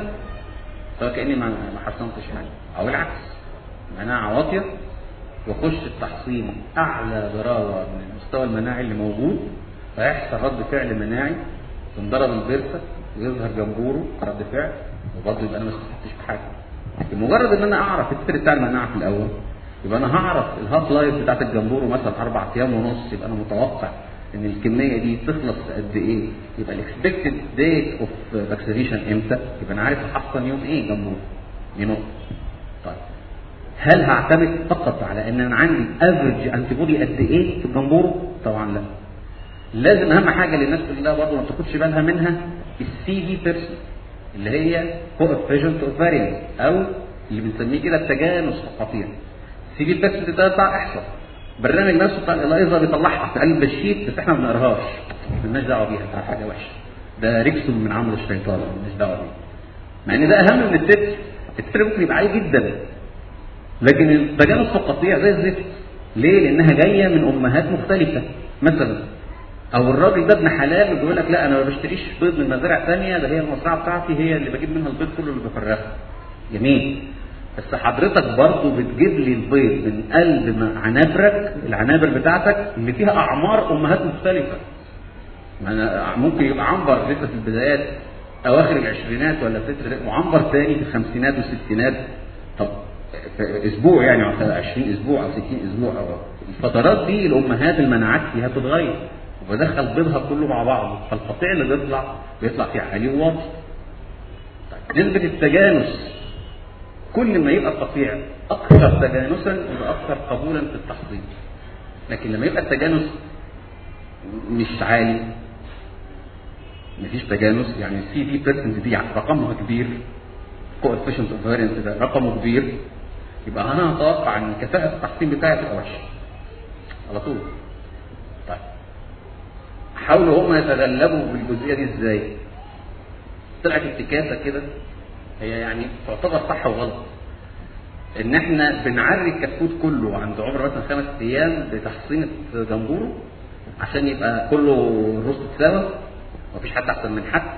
فكاني ما ما حصنتش حاجه او العكس مناعه واطيه واخش التحصين اعلى ضراوه من المستوى المناعي اللي موجود فيحصل رد فعل مناعي تنضرب البرسه ويظهر جمهوره رد فعل وبرضه يبقى انا ما استفدتش بحاجه بمجرد ان انا اعرف التتر بتاع المناعه في الاول يبقى انا هعرف الهاف لايف بتاعت الجمبورو مثلا اربع ايام ونص يبقى انا متوقع ان الكميه دي تخلص قد ايه يبقى الاكسبكتد ديت اوف فاكسينيشن امتى يبقى انا عارف احصن يوم ايه جمبورو دي نقطه طيب هل هعتمد فقط على ان انا عندي افريج انتي بودي قد ايه في الجمبورو طبعا لا لازم اهم حاجه اللي الناس كلها برضه ما تاخدش بالها منها السي في بيرسون اللي هي كوفيشنت اوف فاريانس او اللي بنسميه كده التجانس في القطيع السي في بيرسون ده بتاع احصاء برنامج نفسه بتاع الايزا بيطلعها في قلب الشيت بس احنا ما بنقراهاش مالناش دعوه بيها بتاع حاجه وحشه ده ريكسون من عمل الشيطان مالناش دعوه بيه مع ان ده اهم من التتر التتر ممكن يبقى عالي جدا لكن التجانس في القطيع زي الزفت ليه؟ لانها جايه من امهات مختلفه مثلا او الراجل ده ابن حلال اللي بيقول لك لا انا ما بشتريش بيض من مزارع ثانيه ده هي المزرعه بتاعتي هي اللي بجيب منها البيض كله اللي بفرخه جميل بس حضرتك برضه بتجيب لي البيض من قلب م- عنابرك العنابر بتاعتك اللي فيها اعمار امهات مختلفه ما انا ممكن يبقى عنبر لسه في البدايات اواخر العشرينات ولا في لسه- وعنبر تاني في الخمسينات والستينات طب في اسبوع يعني أو 20 اسبوع او 60 اسبوع او الفترات دي الامهات المناعات فيها بتتغير وبدخل بيضها كله مع بعضه فالقطيع اللي بيطلع بيطلع فيه عالي وواطي طيب نسبة التجانس كل ما يبقى القطيع اكثر تجانسا يبقى اكثر قبولا في التحصيل لكن لما يبقى التجانس مش عالي مفيش تجانس يعني السي دي بيرسنت دي رقمها كبير كوفيشنت اوف فارينس ده رقمه كبير يبقى انا اتوقع ان كفاءه التحصيل بتاعي تبقى وحشه على طول طيب حاولوا هم يتغلبوا بالجزئيه دي ازاي طلعت افتكاسه كده هي يعني تعتبر صح وغلط ان احنا بنعري الكتكوت كله عند عمر مثلا خمس ايام بتحصينه جمبوره عشان يبقى كله الرز اتساوى مفيش حد احسن من حد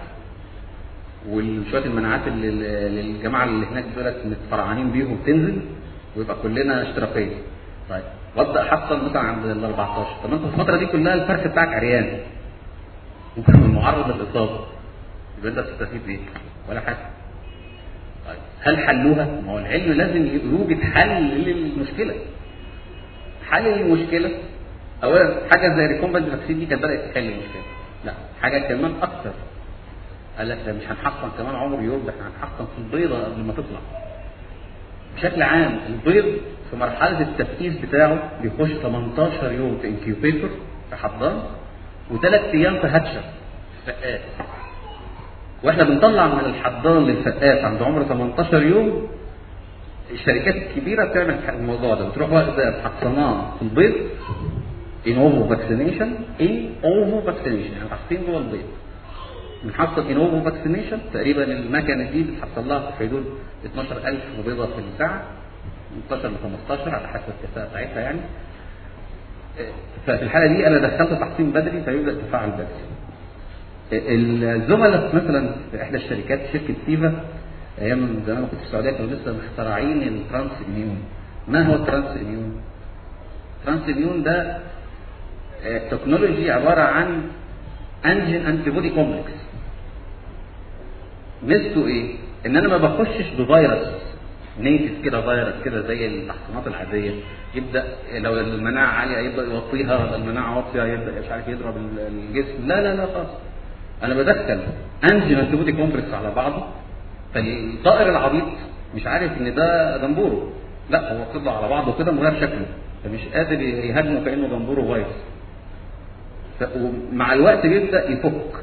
وشويه المناعات اللي اللي الجماعه اللي هناك دولت متفرعانين بيهم تنزل ويبقى كلنا اشتراكيه. طيب وابدا احصل مثلا عند ال 14 طب انت في الفتره دي كلها الفرخ بتاعك عريان ممكن يكون معرض للاصابه يبقى انت تستفيد ايه؟ ولا حاجه. طيب هل حلوها؟ ما هو العلم لازم يوجد حل للمشكله. حل المشكله اولا حاجه زي ريكومبنت فاكسين دي كانت بدات تحل المشكله. لا حاجه كمان اكتر قال لك ده مش هنحصن كمان عمر يوم ده احنا هنحصن في البيضه قبل ما تطلع. بشكل عام البيض في مرحله التفتيش بتاعه بيخش 18 يوم في انكيوبيتور في حضان وثلاث ايام في هاتشر فقات. واحنا بنطلع من الحضان للفقات عند عمر 18 يوم الشركات الكبيره بتعمل الموضوع ده بتروح واخده محصناه في البيض ان اوفو فاكسينيشن ان اوفو فاكسينيشن يعني تحصين جوه البيض بنحصل ان اوفو فاكسينيشن تقريبا المكنه دي بتحصل لها في حدود 12000 بيضه في الساعه من 12 ل 15 على حسب الكفاءه بتاعتها يعني ففي الحاله دي انا دخلت تحصين بدري فيبدا التفاعل بدري الزملاء مثلا في احدى الشركات شركه سيفا ايام زمان ما كنت في السعوديه كانوا لسه مخترعين الترانس اميون ما هو الترانس اميون؟ الترانس اميون ده آه، تكنولوجي عباره عن انجن انتي بودي كومبلكس ميزته ايه؟ ان انا ما بخشش بفيروس نيتف كده فيروس كده زي التحصينات العاديه يبدا لو المناعه عاليه يبدا يوطيها المناعه واطيه يبدا مش عارف يضرب الجسم لا لا لا خالص انا بدخل انجن انتي بودي كومبلكس على بعضه فالطائر العبيط مش عارف ان ده جمبورو لا هو طلع على بعضه كده مغير شكله فمش قادر يهاجمه كانه جمبورو فيروس ف- ومع الوقت بيبدا يفك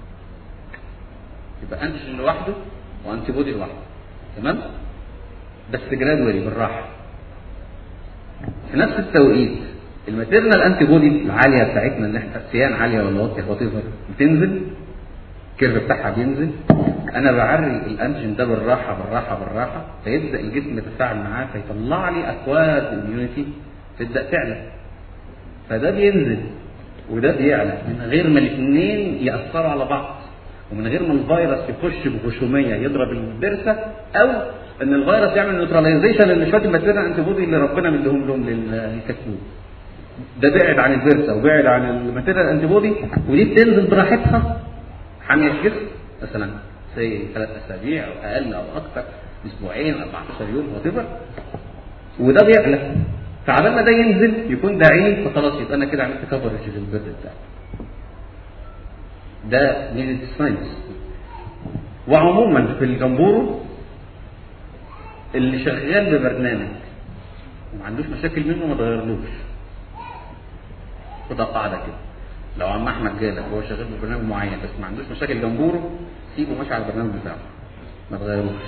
يبقى انتيجين لوحده وانتي بودي لوحده تمام بس جرادولي بالراحه في نفس التوقيت الماتيرنال انتي بودي العاليه بتاعتنا اللي احنا سيان عاليه ولا واطيه وات بتنزل الكيرف بتاعها بينزل انا بعري الانتيجين ده بالراحه بالراحه بالراحه فيبدا الجسم يتفاعل معاه فيطلع لي اكواد الاميونيتي تبدا تعلى فده بينزل وده بيعلى من غير ما الاثنين ياثروا على بعض ومن غير ما الفيروس يخش بغشوميه يضرب البرسه او ان الفيروس يعمل نيوتراليزيشن لشويه الماتيريال انتي بودي اللي ربنا مديهم لهم للكتكوت ده بعد عن البرسه وبعد عن الماتيريال انتي بودي ودي بتنزل براحتها حاميه الجسم مثلا زي ثلاث اسابيع او اقل او اكثر اسبوعين 14 يوم وات وده بيعلى فعبال ما ده ينزل يكون ده عين فخلاص يبقى انا كده عملت كفرج للبرد بتاعي ده ميزه الساينس وعموما في الجمبورو اللي شغال ببرنامج وما عندوش مشاكل منه ما تغيرلوش خدها قاعده كده لو عم احمد جالك وهو شغال ببرنامج معين بس ما عندوش مشاكل جمبوره سيبه ماشي على البرنامج بتاعه ما تغيروش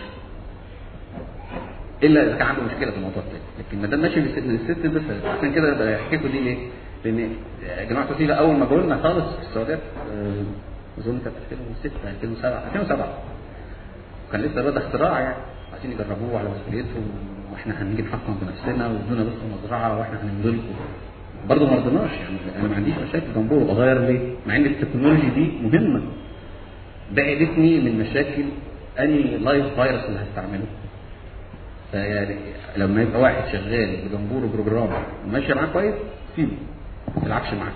الا اذا كان عنده مشكله في الموضوع ده لكن ما دام ماشي بالسيستم بس عشان كده حكيته دي ليه؟ لان يا جماعه الوسيله اول ما جولنا خالص في السعوديه اظن كانت 2006 2007 2007 كان لسه بدا اختراع يعني عايزين يجربوه على مسؤوليتهم واحنا هنيجي نحكم بنفسنا وادونا بس مزرعه واحنا هننزل لكم برضه ما رضيناش يعني انا ما عنديش مشاكل جنبه بغير ليه؟ مع ان التكنولوجي دي مهمه بعدتني من مشاكل اني لايف فيروس اللي هستعمله فيعني لما يبقى واحد شغال بجمبور بروجرام وماشي معاه كويس سيبه ما تلعبش معاه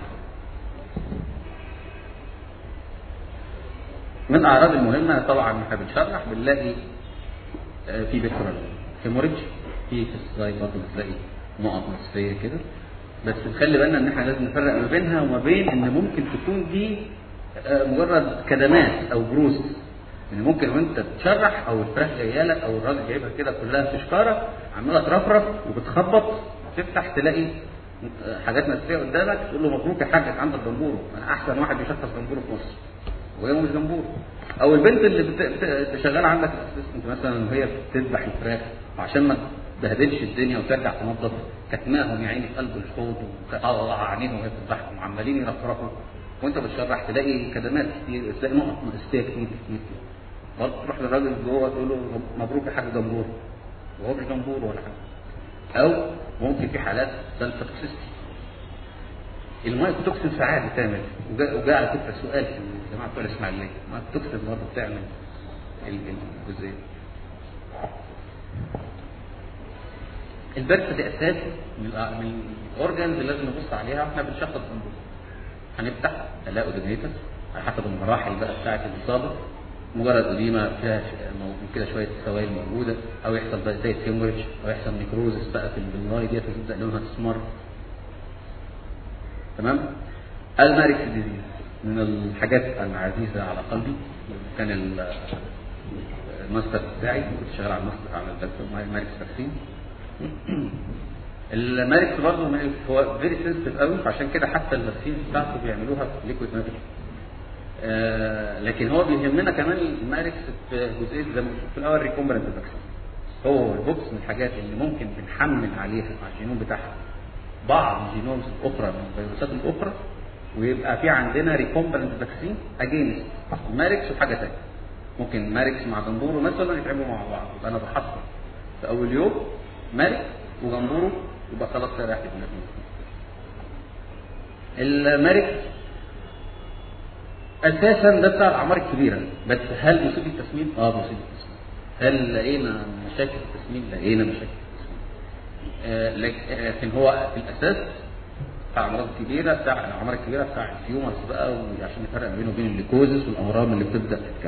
من الاعراض المهمه طبعا احنا بنشرح بنلاقي في بكرة هيموريدج في في السلايد برضه بتلاقي نقط نصفيه كده بس نخلي بالنا ان احنا لازم نفرق ما بينها وما بين ان ممكن تكون دي مجرد كدمات او بروز يعني ممكن وانت بتشرح او الفراخ جايه لك او الراجل جايبها كده كلها في شكاره عماله ترفرف وبتخبط تفتح تلاقي حاجات مسفيه قدامك تقول له مبروك يا حاج عندك جمبورو انا احسن واحد بيشخص جمبورو في مصر وهي مش جمبورو او البنت اللي بت... بت... شغاله عندك اسيستنت مثلا وهي بتذبح الفراخ وعشان ما تبهدلش الدنيا وترجع تنظف كتماهم يا عيني في قلب الحوض وقطع عينيهم وهي بتذبحهم وعمالين يرفرفوا وانت بتشرح تلاقي كدمات كتير تلاقي نقط مقستيه كتير كتير برضه تروح للراجل جوه تقول له مبروك يا حاج جمبور وهو مش جمبور ولا حاجه او ممكن في حالات سلفة توكسيستي المايكوتوكسين ساعات بتعمل وجاء على فكره سؤال في الجماعه بتوع الاسماعيليه المايكوتوكسين برضه بتعمل الجزئيه البرس دي اساس من من الاورجنز اللي لازم نبص عليها واحنا بنشخص جمبور هنفتح الاقي اوديميتس على حسب المراحل بقى بتاعه الاصابه مجرد اديمه فيها كده شويه سوائل موجوده او يحصل بقى زي هيموريدج او يحصل نيكروزس بقى في البلاي ديت تبدا لونها تسمر تمام الماركس ديزيز من الحاجات العزيزه على قلبي كان الماستر بتاعي كنت شغال على الماستر على الماركس فاكسين الماركس برضه هو فيري سنسيتيف قوي فعشان كده حتى الفاكسين بتاعته بيعملوها في ليكويد ماركس آه لكن هو بيهمنا كمان الماركس في جزئيه زي ما في الاول ريكومبرنت فاكسين هو البوكس من الحاجات اللي ممكن بنحمل عليها على الجينوم بتاعها بعض الجينومز الاخرى من الفيروسات الاخرى ويبقى في عندنا ريكومبرنت فاكسين اجينست ماركس وحاجه ثانيه ممكن ماركس مع جمبورو مثلا يتعبوا مع بعض يبقى انا بحصل في اول يوم ماركس وجمبورو يبقى خلاص كده راحت الماركس اساسا ده بتاع الاعمار الكبيره بس هل مصيبه التسمين؟ اه مصيبه التسمين. هل لقينا مشاكل في التسمين؟ لقينا مشاكل في التسمين. آه لكن هو في الاساس بتاع الامراض الكبيره بتاع الاعمار الكبيره بتاع التيومرز بقى عشان نفرق بينه وبين الليكوزس والامراض اللي بتبدا تتكون.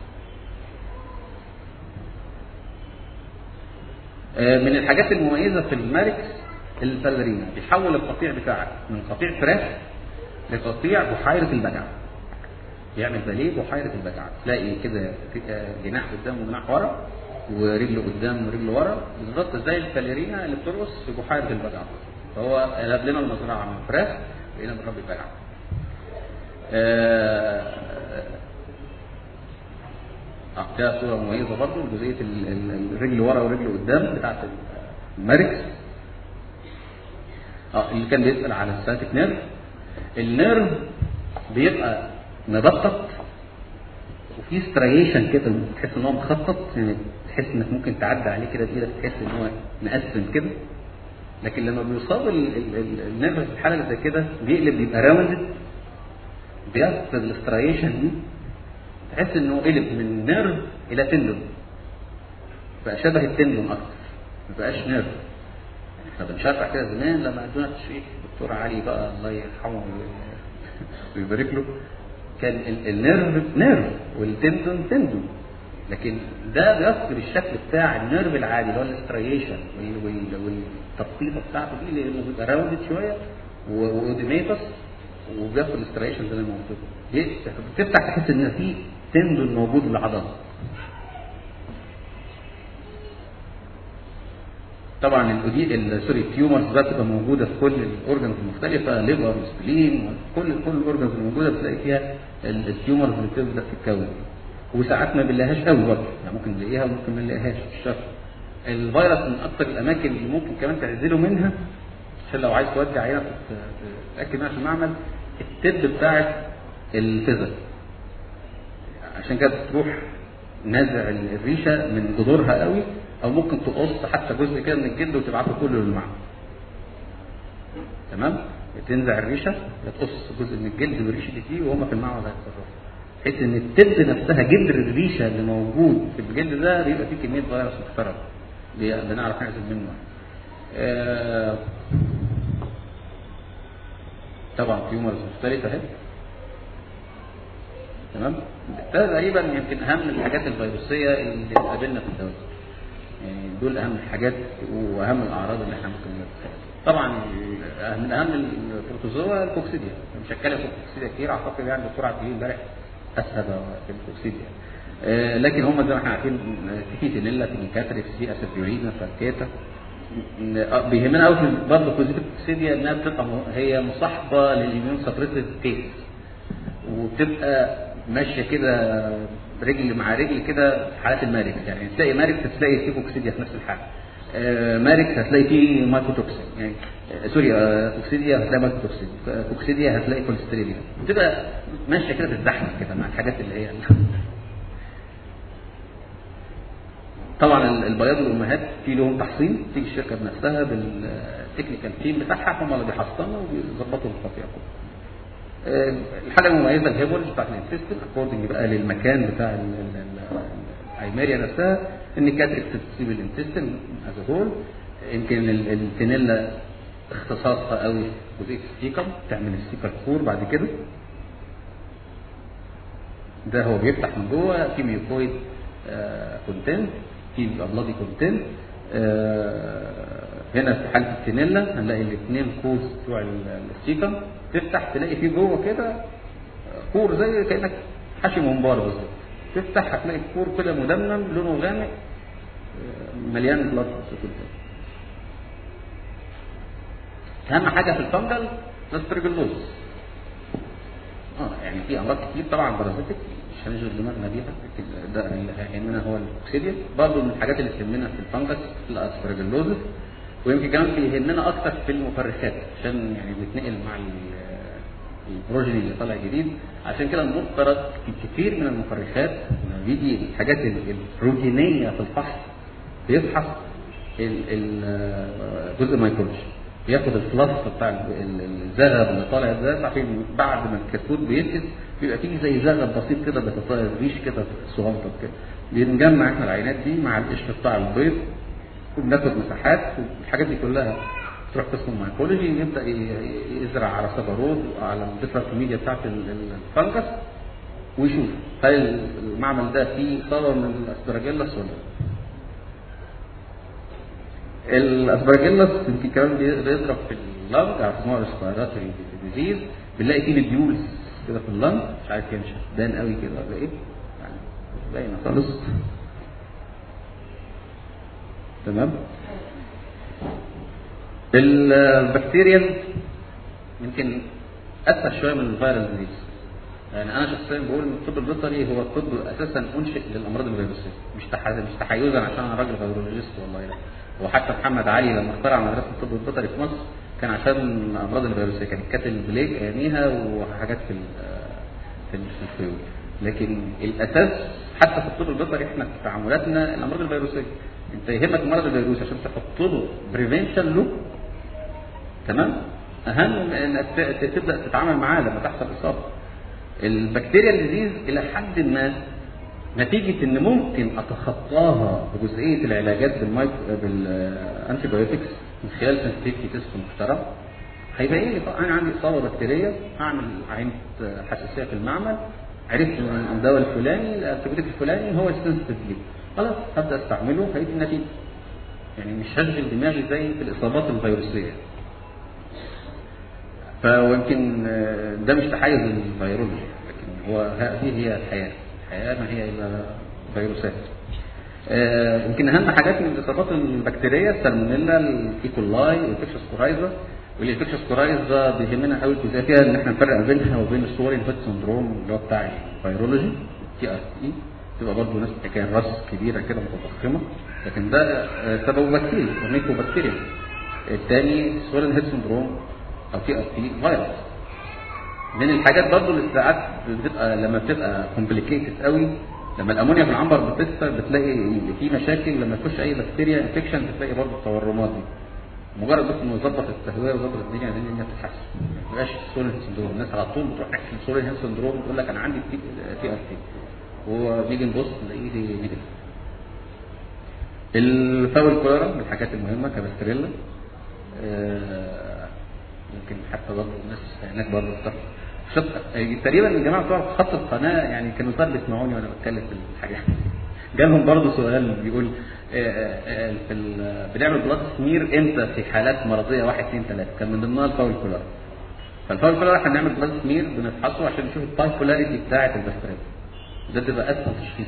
آه من الحاجات المميزه في الماركس البالرينا بيحول القطيع بتاعك من قطيع فراخ لقطيع بحيره البجعه. يعمل باليه بحيرة البجعة تلاقي كده جناح قدام وجناح ورا ورجل قدام ورجل ورا بالظبط زي الباليرينا اللي بترقص في بحيرة البجعة فهو قلب لنا المزرعة من فراخ بقينا بنربي البجعة اه ده صورة مميزة برضه جزئية الرجل ورا والرجل قدام بتاعت الماركس اه اللي كان بيسال على الساتيك نيرف النيرف بيبقى مبطط وفي ستريشن كده تحس ان هو مخطط يعني تحس انك ممكن تعدي عليه كده بايدك تحس ان هو مقسم كده لكن لما بيصاب ال- ال- ال- النيرف في الحاله اللي زي كده بيقلب بيبقى راوندد بيفقد الاستريشن دي تحس انه قلب من نيرف الى تندون بقى شبه التندون اكتر ما بقاش نيرف احنا بنشرح كده زمان لما ادونا تشريح دكتور علي بقى الله يرحمه وي- ويبارك له كان ال- النيرف نيرف والتندون تندون لكن ده بيفقد الشكل بتاع النيرف العادي اللي هو الاستريشن وال- وال- والتبطيطه بتاعته دي لانه بيبقى راوندد شويه و- واوديميتس وبياخد الاستريشن زي ما قلت لكم. بتفتح تحس ان في تندون موجود في العضله طبعا الاودي ال- سوري التيومرز بقى بتبقى موجوده في كل الاورجنز المختلفه ليفر وسبلين كل كل الاورجنز الموجوده بتلاقي فيها ال- التيومرز اللي بتبدا تتكون وساعات ما بنلاقيهاش قوي برضه يعني ممكن نلاقيها وممكن ما نلاقيهاش مش شرط الفيروس من اكثر الاماكن اللي ممكن كمان تعزله منها عشان لو عايز تودي عينه تت- تتاكد منها في المعمل التب بتاعت الفيزر عشان كده تروح نازع الريشه من جذورها قوي او ممكن تقص حتى جزء كده من الجلد وتبعته كله للمعمل تمام تنزع الريشه يا تقص جزء من الجلد والريشه دي فيه وهم في المعمل هيتصرفوا بحيث ان التب نفسها جذر الريشه اللي موجود في الجلد ده بيبقى فيه كميه فيروس محترمه بي- بنعرف نحسب منه آه طبعا تيومرز مختلفه اهي تمام ده تقريبا يمكن اهم الحاجات الفيروسيه اللي بتقابلنا في الدواء يعني دول اهم الحاجات واهم الاعراض اللي احنا ممكن نتخيلها طبعا من اهم البروتوزوا الكوكسيديا مش هتكلم في الكوكسيديا كتير اعتقد يعني الدكتور عبد الجليل امبارح اسهب في الكوكسيديا آه، لكن هم زي ما احنا عارفين آه، في تينيلا في نيكاتريكس في اسيديورينا فالكيتا آه، بيهمنا قوي في برضه كوزيتيف كوكسيديا انها بتبقى م- هي مصاحبه للاميون سبريسيف كيس وبتبقى ماشيه كده رجل مع رجل كده في حالات الماركس يعني تلاقي ماركس تلاقي فيه كوكسيديا في نفس الحاله آه، ماركس هتلاقي فيه مايكوتوكسين يعني آه، سوري آه، كوكسيديا هتلاقي مايكوتوكسين آه، كوكسيديا هتلاقي كوليستريديا بتبقى ماشيه كده تتزحلق كده مع الحاجات اللي هي طبعا ال- البياض الامهات في لهم تحصين تيجي الشركه بنفسها بالتكنيكال تيم بتاعها هم اللي بيحصنوا وبيظبطوا القطيع كله آه، الحاجه المميزه الهيبولوجي بتاعت الانتستين اكوردنج بقى للمكان بتاع ال- ال- ال- الايماريا نفسها ان كاتريك تسيب الانتستين از هول يمكن ال- الفينيلا اختصاصها قوي في جزئيه السيكم تعمل السيكر كور بعد كده ده هو بيفتح من جوه في ميوكويد كونتنت في بيبقى بلادي كونتنت هنا في حاله التينيلا هنلاقي الاثنين كورز بتوع ال- السيكم تفتح تلاقي فيه جوه كده آه، كور زي كانك حاشي ممبار بالظبط تفتح هتلاقي الكور كده مدمم لونه غامق آه، مليان بلاد اهم حاجه في الفنجل الاسترجلوز اه يعني في امراض كتير طبعا بارازيتك مش هنشغل دماغنا بيها لكن ده اللي هيهمنا هو الكوكسيديا برضه من الحاجات اللي تهمنا في الفنجس الاسبرجلوزس ويمكن كمان بيهمنا اكتر في المفرخات عشان يعني بنتنقل مع ال- البروجيني اللي طالع جديد عشان كده المفترض في كتير من المفرخات لما بيجي الحاجات ال- الروتينيه في الفحص بيفحص ال- ال- جزء مايكولوجي بياخد الفلس بتاع ال- ال- الزغب اللي طالع ده عشان بعد ما الكتكوت بيفقد بيبقى فيه زي زغب بسيط كده بيتطاير ريش كده صغنطط كده بنجمع احنا العينات دي مع القشر بتاع البيض وبناخد مساحات والحاجات دي كلها تروح قسم الميكولوجي يبدا ي- ي- يزرع على سبرود على الديفرنت ميديا بتاعت ال- ال- الفنجس ويشوف هل المعمل ده فيه صور من الاسبراجيلاس ولا لا الاسبرجيلس يمكن كمان بي- بيضرب في اللنج على اسمها ريسبيراتوري ديزيز بنلاقي فيه نديولز كده في اللنج مش عارف ينشف بان قوي كده ولا ايه يعني باينه خالص تمام البكتيريا يمكن اسهل شويه من الفيروس ديزيز يعني انا شخصيا بقول ان الطب البيطري هو الطب اساسا انشئ للامراض الفيروسيه مش تح... مش تحيزا عشان انا راجل فيرولوجيست والله لا هو حتى محمد علي لما اخترع مدرسه الطب البيطري في مصر كان عشان امراض الفيروسيه كانت كاتل بليك اياميها وحاجات في في الفيول لكن الاساس حتى في الطب البيطري احنا في تعاملاتنا الامراض الفيروسيه انت يهمك المرض الفيروسي عشان تحط له بريفنشن له تمام اهم انك تبدا تتعامل معاه لما تحصل اصابه البكتيريا اللذيذ الى حد ما نتيجة ان ممكن اتخطاها بجزئية العلاجات بالمايك بالانتي بايوتكس من خلال سنسيتيفيتي تيست محترم هيبقى ايه انا عندي اصابة بكتيرية هعمل عينة حساسية في المعمل عرفت ان الدواء الفلاني الانتيبيوتيك الفلاني هو السنسيتيف ليه خلاص هبدا استعمله هيدي النتيجة يعني مش هشغل دماغي زي في الاصابات الفيروسية فيمكن ده مش تحيز للفيرولوجي لكن هو هذه هي الحياه الحياه ما هي الا فيروسات يمكن اهم حاجات من الاصابات البكتيريه السالمونيلا الايكولاي والفيكشس كورايزا والانفكشس كورايزا بيهمنا قوي الجزئيه فيها ان احنا نفرق بينها وبين السوري هيد سندروم اللي هو بتاع الفيرولوجي تي ار تي تبقى برضه ناس كان راس كبيره كده متضخمه لكن ده سببه بكتيريا ميكرو بكتيريا الثاني سوري هيد سندروم او تي ار تي فيروس من الحاجات برضه اللي ساعات بتبقى لما بتبقى كومبليكيتد قوي لما الامونيا في العنبر بتكسر بتلاقي في مشاكل لما يخش اي بكتيريا انفكشن بتلاقي برضه التورمات دي مجرد بس انه يظبط التهويه ويظبط الدنيا الدنيا بتتحسن ما يبقاش سولين سندروم الناس على طول بتروح تحكي سولين سندروم تقول لك انا عندي تي ار تي ونيجي نبص نلاقيه نيجاتيف الفاول كوليرا من الحاجات المهمه كبستريلا آه يمكن حتى برضه الناس هناك برضه شط تقريبا الجماعه بتوع خط القناه يعني كانوا صار بيسمعوني وانا بتكلم في الحاجات جالهم برضه سؤال بيقول في بنعمل بلاد سمير امتى في حالات مرضيه 1 2 3 كان من ضمنها الفاول كولر فالفاول كولر احنا بنعمل بلاد سمير بنفحصه عشان نشوف البايبولاريتي بتاعه البكتيريا ده تبقى اسهل تشخيص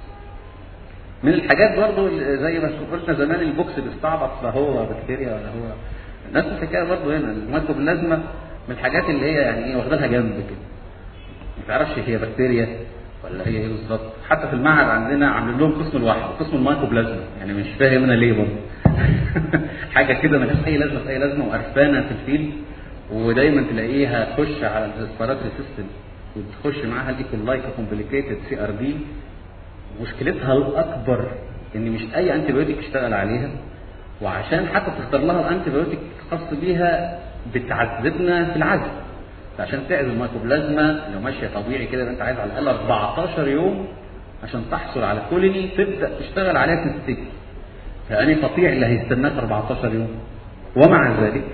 من الحاجات برضه زي ما قلنا زمان البوكس بيستعبط فهو بكتيريا ولا هو نفس الحكايه برضه هنا الميكروبلازما من الحاجات اللي هي يعني ايه واخدها جنب كده ما تعرفش هي بكتيريا ولا هي ايه بالظبط حتى في المعهد عندنا عاملين لهم قسم لوحده قسم الميكروبلازما يعني مش فاهم انا ليه برضه حاجه كده ملهاش اي لازمه في اي لازمه وقرفانه في الفيل ودايما تلاقيها تخش على الريسبيراتوري سيستم وتخش معاها الايكولاي كومبليكيتد سي ار دي مشكلتها الاكبر ان مش اي انتي بايوتيك يشتغل عليها وعشان حتى تختار لها الانتي بايوتيك خاص بيها بتعذبنا في العزل عشان تعزل الميكروبلازما لو ماشيه طبيعي كده انت عايز على الاقل 14 يوم عشان تحصل على كولوني تبدا تشتغل عليها سنسيتيف فاني قطيع اللي هيستناك 14 يوم ومع ذلك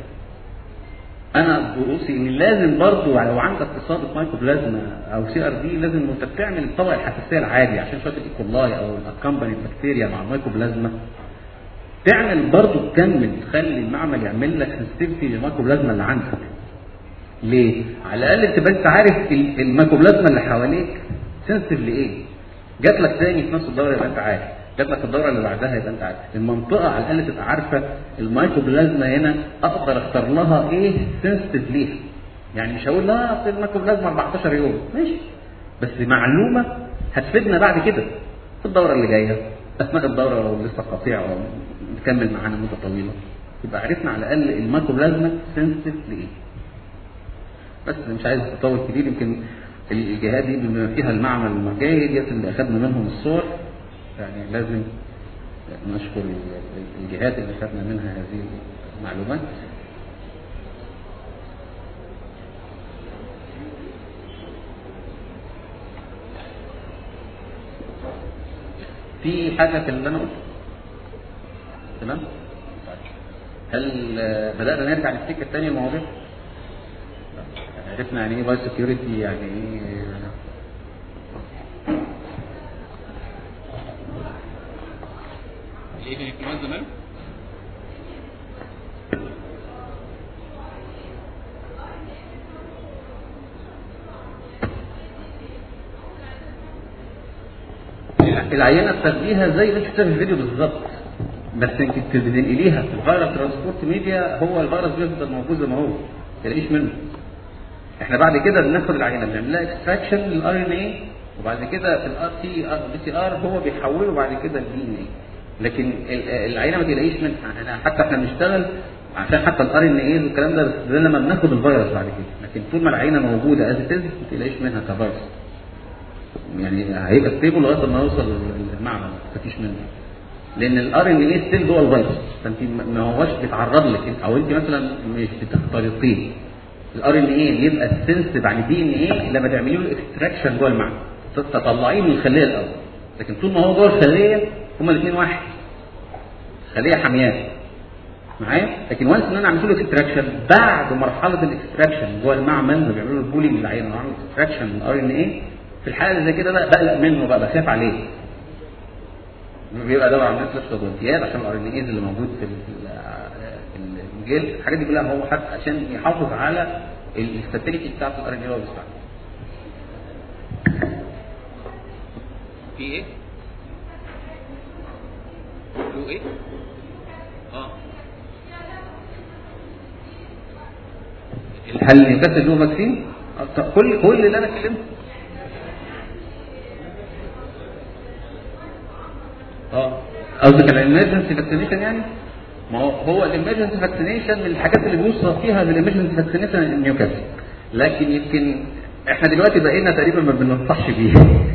انا دروسي ان لازم برضو لو عندك اصابه مايكروبلازما او سي ار دي لازم وانت بتعمل الطبق الحساسيه العادي عشان شويه الايكولاي او الاكمباني بكتيريا مع الميكروبلازما تعمل برضو تكمل تخلي المعمل يعمل لك سنسيتيفيتي للميكروبلازما اللي عندك ليه؟ على الاقل تبقى انت عارف الميكروبلازما اللي حواليك سنسيتيف لايه؟ جات لك تاني في نفس الدوره يبقى انت عارف جات لك الدوره اللي بعدها يبقى انت عارف المنطقه على الاقل تبقى عارفه الميكروبلازما هنا اقدر اختار لها ايه سنسيتيف ليها يعني مش هقول لا اصل الميكروبلازما 14 يوم ماشي بس معلومه هتفيدنا بعد كده في الدوره اللي جايه اثناء الدوره لو لسه قطيع او نكمل معانا مده طويله يبقى عرفنا على الاقل الميكروبلازما سنسيتيف لايه بس مش عايز اطول كتير يمكن الجهات دي بما فيها المعمل المرجعي ديت اللي اخذنا منهم الصور يعني لازم نشكر الجهات اللي اخذنا منها هذه المعلومات في حاجه في اللي انا قلته تمام هل بدانا نرجع نفتكر تاني المواضيع عرفنا يعني ايه باي سكيورتي يعني ايه ايه كان كمان زمان العينه بتاخديها زي اللي انت شفتها في الفيديو بالظبط بس انت بتنقليها في الفيروس ترانسبورت ميديا هو الفيروس بيفضل موجود زي ما هو ما تلاقيش منه احنا بعد كده بناخد العينه بنعمل لها اكستراكشن للار ان اي وبعد كده في الار تي بي سي ار هو بيحوله بعد كده الدي ان اي لكن العينه ما تلاقيش منها احنا حتى احنا بنشتغل عشان حتى الار ان ايه والكلام ده بس ده لما بناخد الفيروس بعد كده لكن طول ما العينه موجوده از ما تقلقش منها كفيروس يعني هيبقى ستيبل لغايه ما يوصل للمعمل ما تخافيش منه لان الار ان ايه ستيل جوه الفيروس فانت ما هوش بيتعرض لك او انت مثلا مش بتختلطيه الار ان ايه يبقى سنسيتيف عن الدي ان ايه لما تعملي له اكستراكشن جوه المعمل تطلعيه من الخليه الاول لكن طول ما هو جوه الخليه هما الاثنين واحد خليه حامياه معايا لكن وانس ان انا عملت له اكستراكشن بعد مرحله الاكستراكشن جوه المعمل ما بيعملوا له بولينج للعينه وعملوا اكستراكشن من الار ان ايه في الحاله اللي زي كده بقى بقلق منه بقى بخاف عليه بيبقى دور على الناس لابسه جوانتيات عشان الار ان ايز اللي موجود في في الجلد الحاجات دي كلها هو حتى عشان يحافظ على الاستاتيكي بتاعت الار ان اي اللي هو بيستعمله في ايه؟ له ايه؟ اه هل نيوكاسل له فاكسين؟ كل كل اللي انا اتكلمته اه قصدك الامرجنسي فاكسينيشن يعني؟ ما هو هو الامرجنسي فاكسينيشن من الحاجات اللي بيوصف فيها بالامرجنسي فاكسينيشن النيوكاسل لكن يمكن احنا دلوقتي بقينا تقريبا ما بننصحش بيه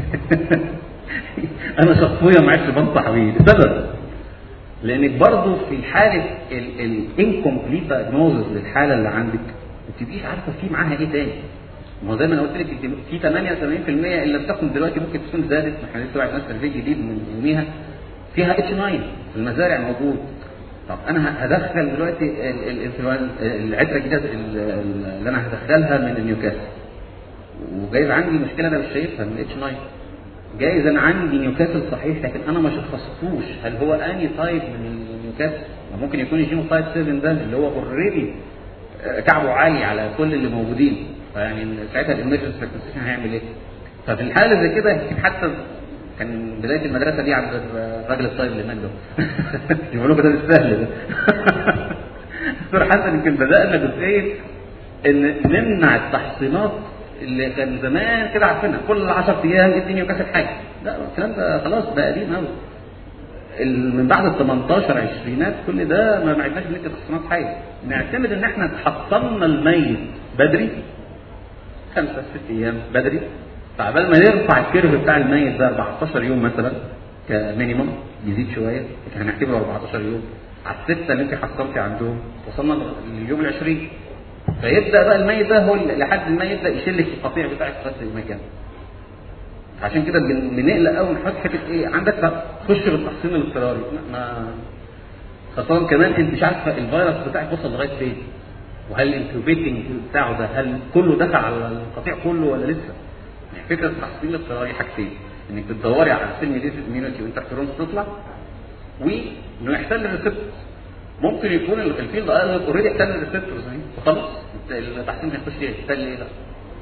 انا شخصيا ما عدتش بنصح بيه لسبب لانك برضه في حاله الانكمبليت دايجنوزس للحاله اللي عندك ما بتبقيش عارفه في معاها ايه تاني ما هو زي ما انا قلت لك في 78% اللي بتاخد دلوقتي ممكن تكون زادت ما احنا لسه بعد ناس ترفيه جديد من يوميها فيها اتش 9 في المزارع موجود طب انا هدخل دلوقتي العتره الجديده اللي انا هدخلها من النيوكاسل وجايز عندي مشكله انا مش شايفها من اتش 9 جايز انا عندي نيوكاسل صحيح لكن انا ما شخصتوش هل هو اني تايب من النيوكاسل ممكن يكون الجينو تايب 7 ده اللي هو اوريدي كعبه عالي على كل اللي موجودين فيعني ساعتها الامرجنسي فاكسيشن هيعمل ايه؟ ففي الحاله زي كده يمكن حتى كان بدايه المدرسه دي عند الراجل الطيب اللي هناك ده يقولوا كده بالسهل ده دكتور حسن يمكن بدانا جزئيه ان نمنع التحصينات اللي كان زمان كده عارفينها كل 10 ايام اديني وكاسب حاجه لا الكلام ده خلاص بقى قديم قوي من بعد ال 18 عشرينات كل ده ما عدناش ندي تحصينات حاجه نعتمد ان احنا حصلنا الميت بدري خمسة ست ايام بدري فعبال ما نرفع الكيرف بتاع الميت ده 14 يوم مثلا كمينيمم يزيد شويه لكن هنعتبره 14 يوم على السته اللي انت حصلتي عندهم وصلنا لليوم ال 20 فيبدا بقى الميت ده هو لحد ما يبدا يشيل لك القطيع بتاعك في المكان عشان كده بنقلق قوي نحط حته ايه عندك تخش بالتحصين الاضطراري ما خاصة كمان انت مش عارفه الفيروس بتاعك وصل لغايه فين وهل الانكوبيتنج بتاعه ده هل كله دخل على القطيع كله ولا لسه؟ يعني فكره التحصين الاضطراري حاجتين انك بتدوري على السيل دي اميونيتي وانترفيرونز تطلع وانه يحتل الريسبتورز ممكن يكون الفيلد اوريدي احتل الريسبتورز خلاص التحصين هيخش يحتل ايه ده؟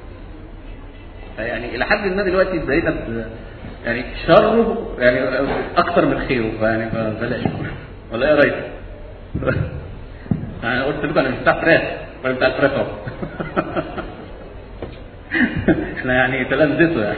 يعني الى حد ما دلوقتي بقينا يعني شره يعني اكثر من خيره فيعني بلاش ولا ايه رايك؟ انا قلت لكم انا مش بتاع فراخ ولا بتاع الفراخ اهو احنا يعني تلامذته يعني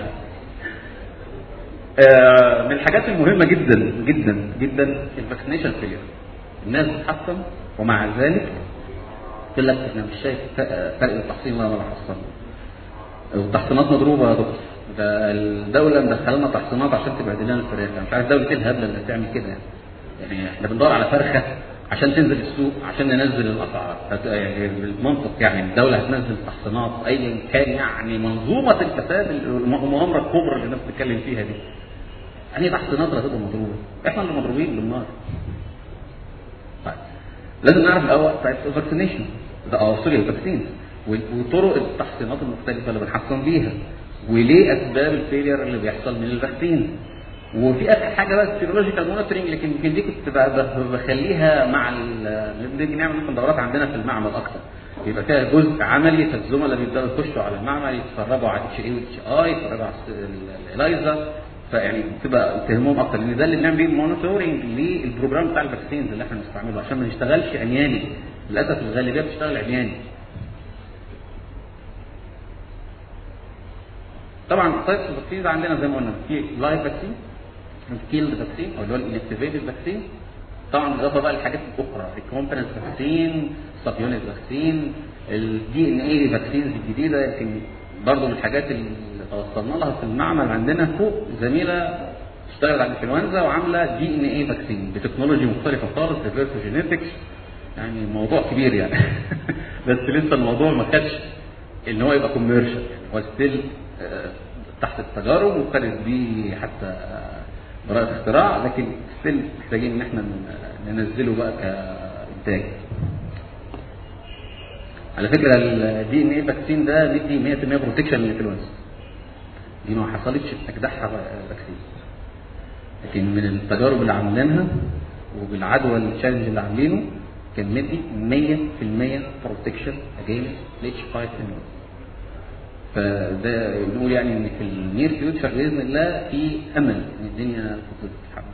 آه من الحاجات المهمه جدا جدا جدا الفاكسينيشن فيلير الناس بتحصن ومع ذلك تقول لك احنا مش شايف فرق التحصين ولا ما حصلنا والتحصينات مضروبه يا دكتور ده الدوله مدخلنا تحصينات عشان تبعد لنا الفراخ انا مش عارف دوله ايه الهبله اللي بتعمل كده يعني يعني احنا بندور على فرخه عشان تنزل السوق عشان ننزل الاسعار يعني بالمنطق يعني الدوله هتنزل تحصينات ايا كان يعني منظومه الفساد المؤامره الكبرى اللي الناس بتتكلم فيها دي يعني تحصينات اللي هتبقى مضروبه احنا اللي مضروبين بالنار طيب لازم نعرف الاول طيب الفاكسينيشن ده اه سوري الفاكسينز وطرق التحصينات المختلفه اللي بنحصن بيها وليه اسباب الفيلير اللي بيحصل من الفاكسين وفي اخر حاجه بقى السيرولوجيكال مونيتورنج لكن يمكن دي كنت بخليها مع بنيجي نعمل دورات عندنا في المعمل اكتر يبقى فيها جزء عملي فالزملاء بيبداوا يخشوا على المعمل يتفرجوا على اتش اي واتش اي يتفرجوا على الالايزا فيعني بتبقى تهمهم اكتر لان ده اللي بنعمل بيه مونيتورنج للبروجرام بتاع الفاكسينز اللي احنا بنستعمله عشان ما نشتغلش عمياني للاسف الغالبيه بتشتغل عمياني طبعا تايبس الفاكسينز عندنا زي ما قلنا في لايف فاكسين كيلد فاكسين او اللي هو الانكتيفيتد فاكسين طبعا بالاضافه بقى للحاجات الاخرى الكومبوننت فاكسين سب يونت فاكسين الدي ان اي فاكسينز الجديده يمكن برضه من الحاجات اللي توصلنا لها في المعمل عندنا فوق زميله اشتغلت على الانفلونزا وعامله دي ان اي فاكسين بتكنولوجي مختلفه خالص ريفيرس جينيتكس يعني موضوع كبير يعني بس لسه الموضوع ما خدش ان هو يبقى كوميرشال يعني هو ستيل تحت التجارب وخدت بيه حتى آه، براءة اختراع لكن ستيل محتاجين ان احنا ننزله بقى كانتاج على فكره الدي ان اي فاكسين ده مدي 100% بروتكشن للانفلونزا دي ما حصلتش في اجدحها فاكسين لكن من التجارب اللي عاملينها وبالعدوى التشالنج اللي عاملينه كان مدي 100% بروتكشن اجينست اتش 5 ان فده نقول يعني ان في النير فيوتشر باذن الله في امل ان الدنيا تتحقق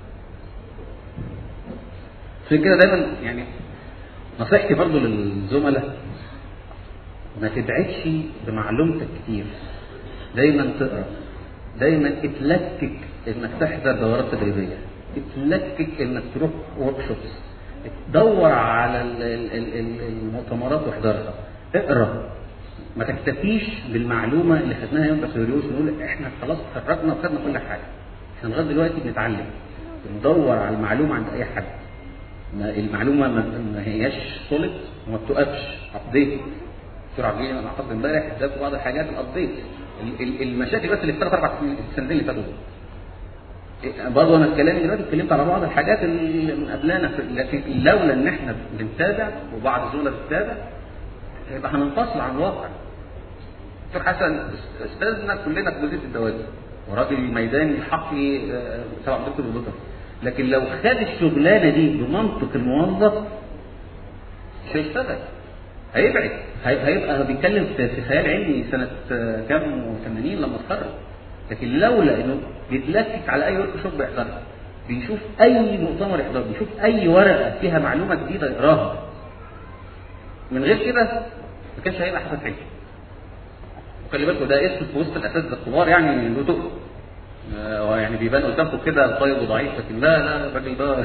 عشان كده دايما يعني نصيحتي برضه للزملاء ما تبعدش بمعلومتك كتير دايما تقرا دايما اتلكك انك تحضر دورات تدريبيه اتلكك انك تروح ورك شوبس دور على ال- ال- ال- ال- المؤتمرات واحضرها اقرا ما تكتفيش بالمعلومه اللي خدناها يوم بكالوريوس ونقول احنا خلاص اتخرجنا وخدنا كل حاجه احنا لغايه دلوقتي بنتعلم بندور على المعلومه عند اي حد ما المعلومه ما, ما هياش سوليد وما بتوقفش ابديت دكتور عبد الجليل انا حافظ امبارح ذات بعض الحاجات الابديت ال- ال- المشاكل بس اللي في ثلاث اربع سنين السنتين اللي فاتوا دول. إيه، برضه انا كلامي دلوقتي اتكلمت على بعض الحاجات اللي من قبلنا في- لكن لولا ان احنا بنتابع وبعض الزملاء بتتابع يبقى هننفصل عن الواقع. دكتور حسن استاذنا كلنا في كليه الدوائر وراجل ميداني حقي آه، تبع دكتور ابو بكر لكن لو خد الشغلانه دي بمنطق الموظف مش هيشتغل هيبعد هي- هيبقى بيتكلم في في خيال علمي سنه آه، كام و80 لما اتخرج لكن لولا انه بيتلكك على اي ورك شوب يحضرها بيشوف اي مؤتمر يحضره بيشوف اي ورقه فيها معلومه جديده يقراها من غير كده ما كانش هيبقى حسن حلو وخلي بالكم ده اسم في وسط الاساتذه الكبار يعني له تقل آه، هو يعني بيبان قدامكم كده طيب وضعيف لكن لا لا الراجل ده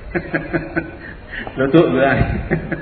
له تقل يعني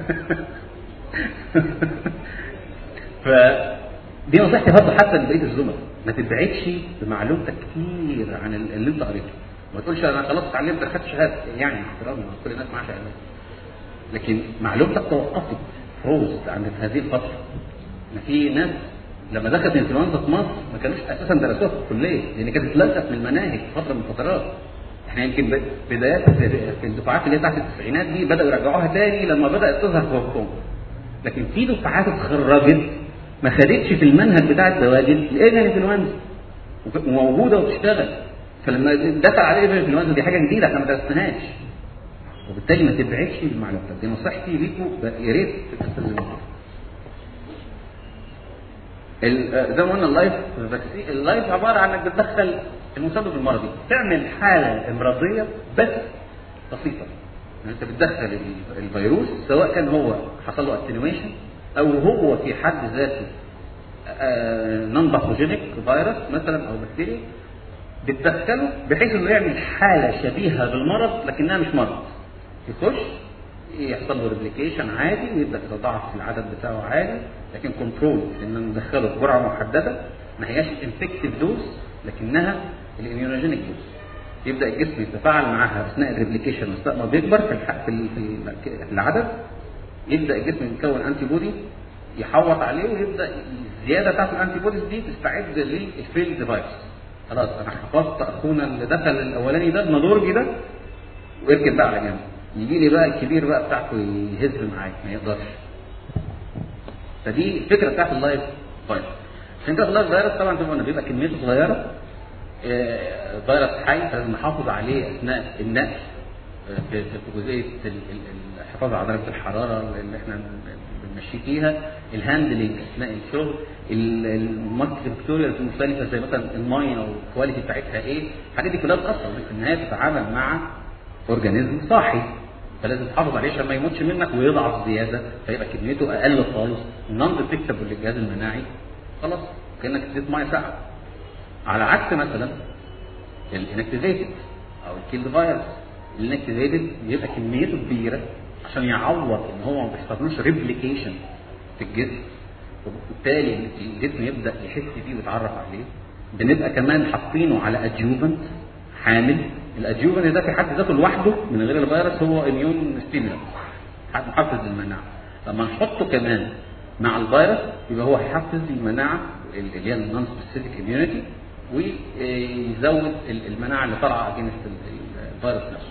ف دي نصيحتي برضه حتى لبقيه الزملاء ما تبعدش بمعلومتك كتير عن اللي انت قريته ما تقولش انا خلاص اتعلمت خدت شهاده يعني احترامي كل الناس معاها شهادات لكن معلومتك توقفت فروز عند هذه الفتره ما في ناس لما دخلت الانفلونزا في مصر ما كانوش اساسا درسوها في الكليه لان كانت اتلغت من المناهج في فتره من الفترات احنا يمكن ب- بدايات في الدفعات اللي هي تحت التسعينات دي بداوا يرجعوها تاني لما بدات تظهر في وقتهم لكن في دفعات اتخرجت ما خدتش في المنهج بتاع الدواجن ايه الانفلونزا وك- وموجوده وبتشتغل فلما دخل عليه الانفلونزا دي حاجه جديده احنا ما درسناهاش وبالتالي ما تبعدش بالمعلومات دي نصيحتي ليكم ب- يا ريت تستخدموها ال- زي ما قلنا اللايف فاكسين اللايف عباره عن انك بتدخل المسبب المرضي تعمل حاله امراضيه بس بسيطه يعني انت بتدخل ال- الفيروس سواء كان هو حصل له اتنويشن او هو في حد ذاته نون باثوجينيك فيروس مثلا او بكتيريا بتدخله بحيث انه يعمل حاله شبيهه بالمرض لكنها مش مرض يخش يحصل له ريبليكيشن عادي ويبدا يتضاعف العدد بتاعه عادي لكن كنترول ان ندخله بجرعه محدده ما هياش انفكتيف دوز لكنها الاميونوجينيك دوز يبدا الجسم يتفاعل معاها اثناء الريبليكيشن اثناء ما بيكبر في الح- في ال- في ال- في العدد يبدا الجسم يكون انتي بودي يحوط عليه ويبدا الزياده بتاعت الانتي بوديز دي تستعد للفيلد فيروس خلاص انا حفظت اخونا اللي دخل الاولاني ده النضورجي ده واركب بقى على جنب يجي لي بقى الكبير بقى بتاعته يهز معاك ما يقدرش فدي الفكره بتاعت اللايف فيروس عشان كده اللايف فيروس طبعا زي ما قلنا بيبقى كميته صغيره آه، فيروس حي لازم نحافظ عليه اثناء النقل آه، في في جزئيه ال- ال- الحفاظ على درجه الحراره اللي احنا بنمشي فيها الهاندلنج اثناء الشغل المالتي فيكتوريال المختلفه زي مثلا الميه والكواليتي بتاعتها ايه الحاجات دي كلها بتاثر في النهايه تتعامل مع اورجانيزم صاحي فلازم تحافظ عليه عشان ما يموتش منك ويضعف زياده فيبقى كميته اقل خالص نون ديتكتبل للجهاز المناعي خلاص كانك اديت ميه ساقعه على عكس مثلا الانكتيفيتد او الكيلد فيروس الانكتيفيتد بيبقى كميته كبيره عشان يعوض ان هو ما بيحصلوش ريبليكيشن في الجسم وبالتالي الجسم يبدا يحس بيه ويتعرف عليه بنبقى كمان حاطينه على ادجوفنت حامل الادجوفنت ده في حد ذاته لوحده من غير الفيروس هو اميون ستيمولانت محفز للمناعه لما نحطه كمان مع الفيروس يبقى هو هيحفز المناعه اللي هي النون سبيسيفيك اميونيتي ويزود المناعه اللي طالعه اجينست الفيروس نفسه.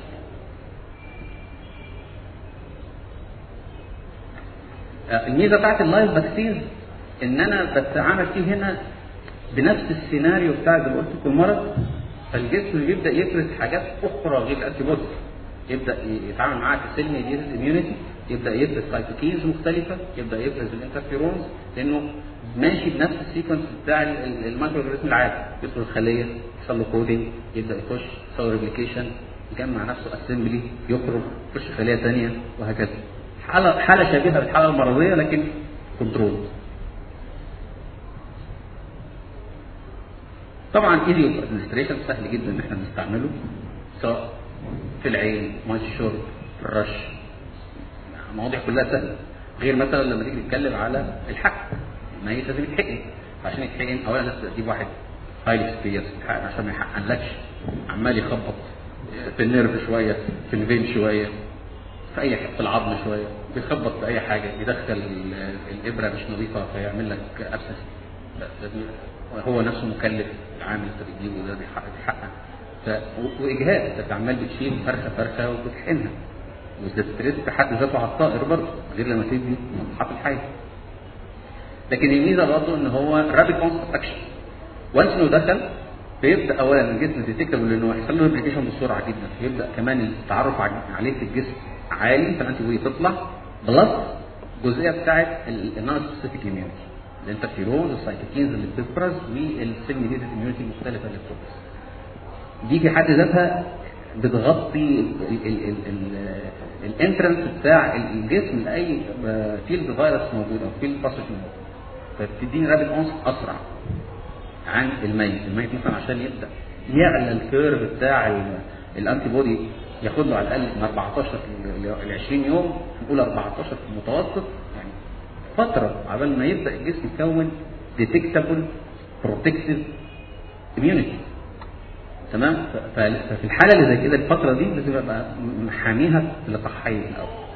الميزه بتاعت اللايف فاكسينز ان انا بتعامل فيه هنا بنفس السيناريو بتاع اللي قلت لكم المرض فالجسم بيبدا يفرز حاجات اخرى غير الانتي يبدا يتعامل معاها كسيل ميديتد اميونيتي يبدا يفرز سايتوكينز مختلفه يبدا يفرز الانترفيرونز لانه ماشي بنفس السيكونس بتاع المايكرو اورجانيزم العادي يدخل الخليه يحصل له كودنج يبدا يخش يحصل ريبليكيشن يجمع نفسه اسمبلي يخرج يخش خليه ثانيه وهكذا حاله حاله شبيهه بالحاله المرضيه لكن كنترول طبعا ايزي اوف ادمنستريشن سهل جدا ان احنا نستعمله سواء في العين ميه الشرب في الرش المواضيع كلها سهله غير مثلا لما تيجي تتكلم على الحقن الميت لازم يتحقن عشان يتحقن اولا لازم تجيب واحد هايلي اكسبيرينس يتحقن عشان ما يحقنلكش عمال يخبط في النيرف شويه في الفين شويه في اي حته في العظم شويه بيخبط في اي حاجه يدخل الابره مش نظيفه فيعمل لك ابسس لازم هو نفسه مكلف العامل انت بتجيبه ده بيحقق ف... واجهاد انت عمال بتشيل فرخه فرخه وبتحقنها والستريس في حد ذاته على الطائر برضه غير لما تدي نصيحات الحي لكن الميزه برضه ان هو رابيد اونست اكشن وانس انه دخل بيبدا اولا الجسم ديتكتبل لانه يحصل له ريبليكيشن بسرعه جدا فيبدا كمان التعرف عليه في الجسم عالي فالانتي بودي تطلع بلس الجزئيه بتاعت النون سبيسيفيك اميونيتي الانترفيرونز والسايتوكينز اللي بتفرز والسيل ميديتد اميونيتي المختلفه اللي بتفرز دي في حد ذاتها بتغطي الانترنس بتاع الجسم لاي فيلد فيروس موجود او فيلد باسج موجود فبتديني رابط اونس اسرع عن الميت الميت مثلا عشان يبدا يعلى الكيرف بتاع الانتي بودي ياخد له على الاقل من 14 ل 20 يوم نقول 14 في المتوسط يعني فتره عبال ما يبدا الجسم يكون ديتكتابل بروتكتيف اميونيتي تمام ففي الحاله اللي زي كده الفتره دي لازم ابقى محاميها لقحيه الاول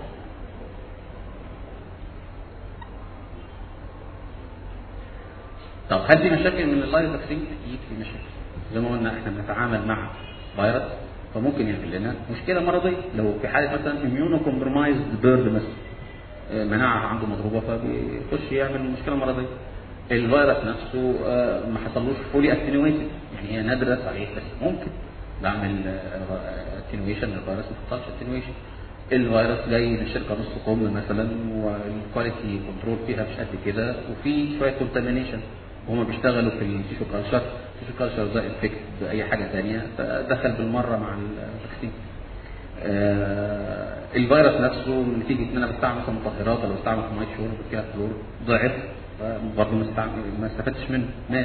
طب هل في مشاكل من اللايف فاكسين؟ اكيد في مشاكل زي ما قلنا احنا بنتعامل مع فيروس فممكن يعمل لنا مشكله مرضيه لو في حاله مثلا اميونو كومبرمايزد بيرد مثلا مناعه عنده مضروبه فبيخش يعمل مشكله مرضيه الفيروس نفسه ما حصلوش فولي اتنويتد يعني هي نادره صحيح بس ممكن بعمل اتنويشن للفيروس ما حصلش اتنويشن الفيروس جاي من شركه نص كم مثلا والكواليتي كنترول فيها مش قد كده وفي شويه كونتامينيشن وهم بيشتغلوا في التيشو كالشر التيشو كالشر ده انفكت باي حاجه ثانيه فدخل بالمره مع الفاكسين آه الفيروس نفسه نتيجه ان انا بستعمل مثلا مطهرات ولا بستعمل ميه شرب فيها كلور ضعف برضه ما ما استفدتش منه مات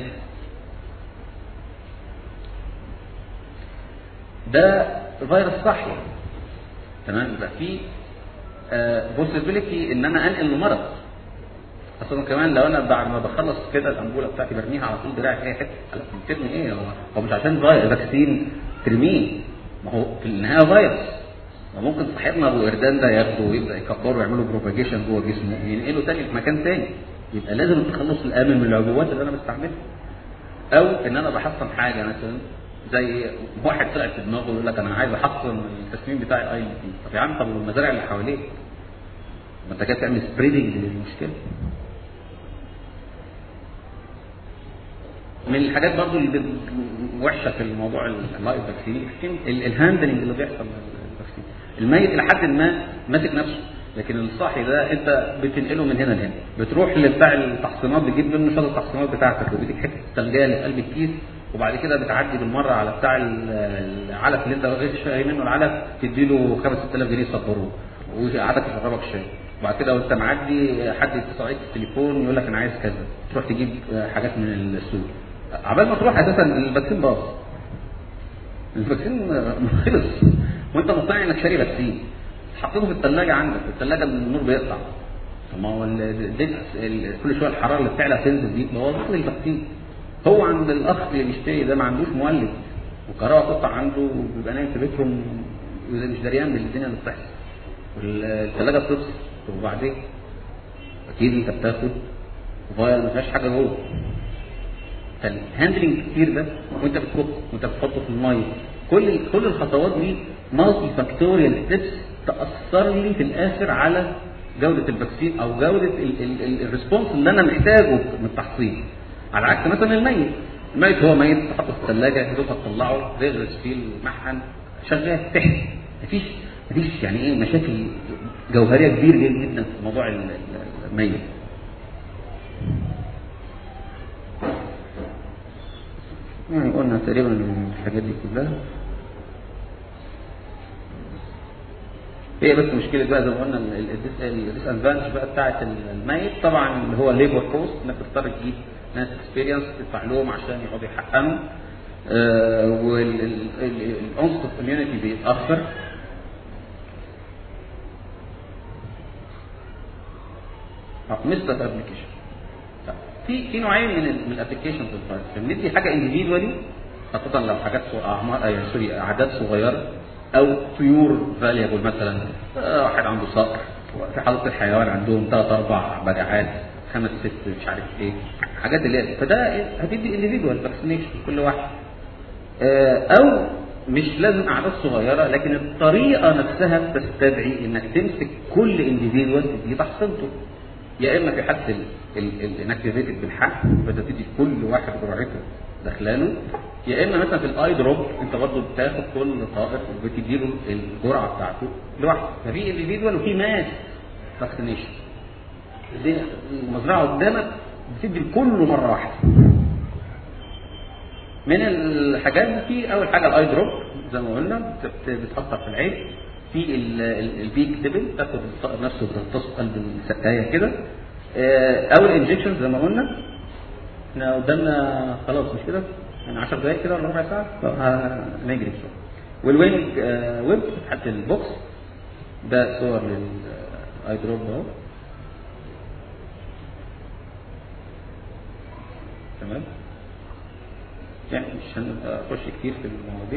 ده فيروس صحي تمام يبقى في بوسيبيليتي ان انا انقل المرض اصلا كمان لو انا بعد ما بخلص كده الانبوله بتاعتي برميها على طول دراعي في اي حته ترمي ايه هو هو مش عشان فاكسين ترميه ما هو في النهايه فيروس وممكن صاحبنا ابو اردان ده ياخده ويبدا يكبره ويعملوا بروباجيشن جوه جسمه ينقله تاني في مكان تاني يبقى لازم التخلص الامن من العبوات اللي انا بستعملها او ان انا بحصن حاجه مثلا زي واحد طلع في دماغه يقول لك انا عايز احصن التسمين بتاعي اي تي طب يا عم طب المزارع اللي حواليك ما انت كده تعمل سبريدنج للمشكله من الحاجات برضو اللي وحشه في الموضوع اللايف فاكسين الهاندلنج اللي بيحصل للفاكسين الميت الى حد ما ماسك نفسه لكن الصاحي ده انت بتنقله من هنا لهنا بتروح لبتاع التحصينات بتجيب منه شنطه التحصينات بتاعتك وبيديك حته ثلجيه اللي في قلب الكيس وبعد كده بتعدي بالمره على بتاع العلف اللي انت غير شاري منه العلف تديله 5 6000 جنيه يصبروه وقعدك يشربك شاي وبعد كده وانت معدي حد يتصل عليك في التليفون يقول لك انا عايز كذا تروح تجيب حاجات من السوق عبال ما تروح اساسا الفاكسين باظ الفاكسين خلص وانت مقتنع انك شاري فاكسين حطيته في الثلاجه عندك الثلاجه النور بيقطع طب ما هو كل شويه الحراره اللي بتعلى تنزل دي بوظت لي الفاكسين هو عند الاخ اللي بيشتري ده ما عندوش مولد والكهرباء تقطع عنده ويبقى نايم في بيتهم مش دريان بالدنيا اللي بتحصل والثلاجه بتفصل طب وبعدين اكيد انت بتاخد فايل ما فيهاش حاجه جوه فالهاندلنج كتير ده وانت بتحط وانت بتحطه في الميه كل كل الخطوات دي مالتي فاكتوريال ستيبس تاثر لي في الاخر على جوده الفاكسين او جوده الريسبونس اللي انا محتاجه من التحصيل على عكس مثلا الميت الميت هو ميت تحطه في الثلاجه يا دوب تطلعه تغرس فيه المحن شغال تحت مفيش مفيش يعني ايه مشاكل جوهريه كبيره جدا في موضوع الميت يعني قلنا تقريبا الحاجات دي كلها هي بس مشكله بقى زي ما قلنا الديس ادفانتج بقى بتاعت الميت طبعا اللي هو ليبر كوست انك تضطر تجيب ناس اكسبيرينس تدفع لهم عشان يقعدوا يحققوا آه والعنصر الكوميونتي بيتاخر مثل الابلكيشن في في نوعين من من الابلكيشنز بندي حاجه انديفيدوالي خاصه لو حاجات اعمار آه سوري اعداد صغيره او طيور فاليبل مثلا واحد عنده صقر في حديقه الحيوان عندهم ثلاث اربع بجعات خمس ست مش عارف ايه حاجات اللي هي فده هتدي انديفيدوال فاكسينيشن كل واحد او مش لازم اعداد صغيره لكن الطريقه نفسها تستدعي انك تمسك كل انديفيدوال تدي تحصيلته يا اما في حد الانكتيفيتد بالحق فتبتدي كل واحد جرعته داخلاله يا اما مثلا في الاي دروب انت برضه بتاخد كل طائر وبتدي له الجرعه بتاعته لوحده ففي انديفيدوال وفي ماس فاكسينيشن المزرعه قدامك بتدي لكله مره واحده من الحاجات دي في اول حاجه الاي دروب زي ما قلنا بتحطها في العين في البيك ديبل تاخد الطائر نفسه وتغطسه قلب السقايه كده او الانجكشن زي ما قلنا احنا قدامنا خلاص مش كده يعني 10 دقايق كده ولا ربع ساعه نجري شويه والوينج ويب حتى البوكس ده صور للاي دروب اهو تمام يعني مش هنخش كتير في المواضيع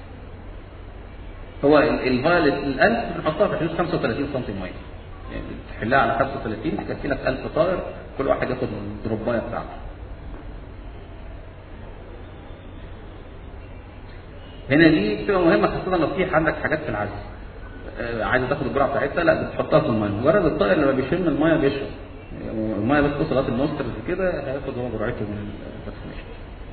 هو الفايلت الألف بنحطها في حدود 35 سم ميه يعني تحلها على 35 تكفي لك 1000 طائر كل واحد ياخد الدروبايه بتاعته هنا دي بتبقى مهمه خاصه لو في عندك حاجات في العزل آه عايز تاخد الجرعه بتاعتها لا بتحطها في الميه مجرد الطائر لما بيشم الميه بيشرب الميه بس توصل لغايه النوسترز كده هياخد هو جرعته من الفاكسينيشن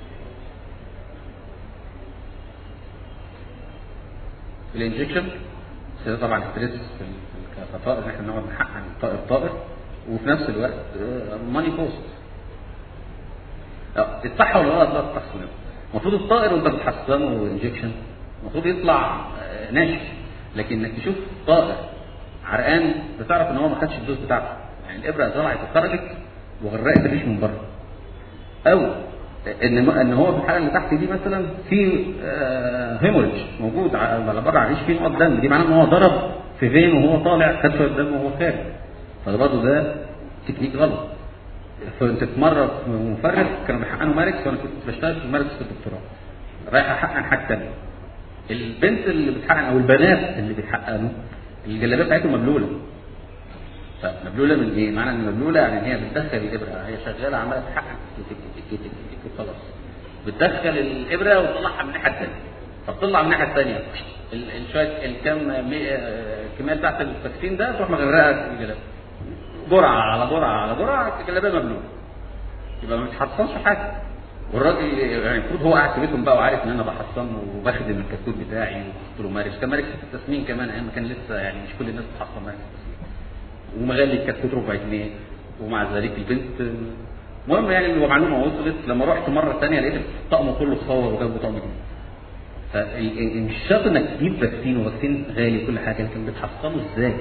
الانجكشن ده طبعا ستريس في كطائر ان احنا نقعد نحقق طائر طائر وفي نفس الوقت ماني كوست الصح ولا غلط بقى التحصينات المفروض الطائر وانت بتحصنه انجكشن المفروض يطلع ناشف لكن انك تشوف طائر عرقان بتعرف ان هو ما خدش الدوز بتاعته يعني الابره طلعت وخرجت وغرقت الريش من بره او ان ان هو في الحاله اللي تحت دي مثلا في هيموريج موجود على بره على الريش فيه نقط دم دي معناه ان هو ضرب في فين وهو طالع خد شويه دم وهو خارج فده برضه ده تكنيك غلط كنت اتمرن مفرغ كانوا بيحقنوا ماركس وانا كنت بشتغل في ماركس في الدكتوراه رايح احقن حاجه ثانيه البنت اللي بتحقن او البنات اللي بيحقنوا الجلابيه بتاعتهم مبلوله مبلوله من ايه؟ معنى ان مبلوله يعني ان هي بتدخل الابره هي شغاله عماله تحقن خلاص بتدخل الابره وتطلعها من الناحيه الثانيه فبتطلع من الناحيه الثانيه شويه الكم الكميه بتاعت الفاكسين ده تروح مغرقه الجلابيه جرعه على جرعه على جرعه الجلابيه مبلوله يبقى ما بتحصنش حاجه والراجل يعني المفروض هو قاعد في بيتهم بقى وعارف ان انا بحصن وبخدم الكتكوت بتاعي وبحط له ماركس كان ماركس في التسمين كمان ايام ما كان لسه يعني مش كل الناس بتحصن ماركس ومغلي الكتكوت ربع جنيه ومع ذلك البنت المهم يعني المعلومه وصلت لما رحت مره ثانيه لقيت الطقم كله اتصور وجابوا طقم جديد فمش شرط انك تجيب فاكسين وفاكسين غالي وكل حاجه لكن بتحصنه ازاي؟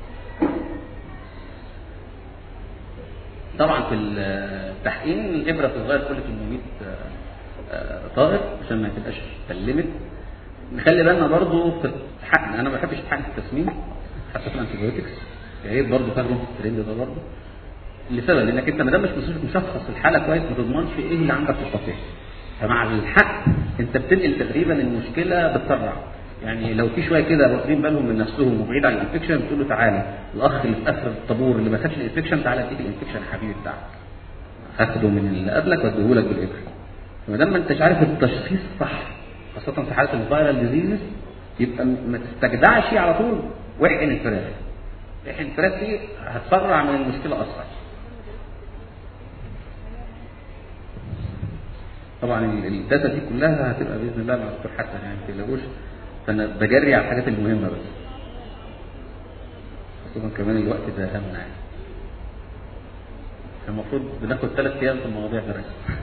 طبعا في التحقين الابره بتتغير كل 800 طائر عشان ما تبقاش سلمت نخلي بالنا برضو في الحقن انا ما بحبش الحقن في التسمين حتى في الانتيبيوتكس يا ريت برضه تاخده في الترند ده برضه لسبب لانك انت ما دام مش مشخص الحاله كويس ما تضمنش ايه اللي عندك في القطيع فمع الحق انت بتنقل تقريبا المشكله بتسرع يعني لو في شويه كده واخدين بالهم من نفسهم وبعيد عن الانفكشن بتقول له تعالى الاخ اللي في اخر الطابور اللي ما خدش الانفكشن تعالى اديك الانفكشن يا حبيبي بتاعك هاخده من اللي قبلك واديه لك بالابره فما دام ما انتش عارف التشخيص صح خاصه في حاله الفيرال ديزيزز يبقى ما تستجدعش على طول واحقن الفراخ احقن الفراخ دي هتسرع من المشكله اسرع طبعا الداتا دي كلها هتبقى باذن الله مع الدكتور حسن يعني ما تقلقوش فانا بجري على الحاجات المهمه بس خصوصا كمان الوقت ده اهمنا يعني المفروض بناخد ثلاث ايام في المواضيع ده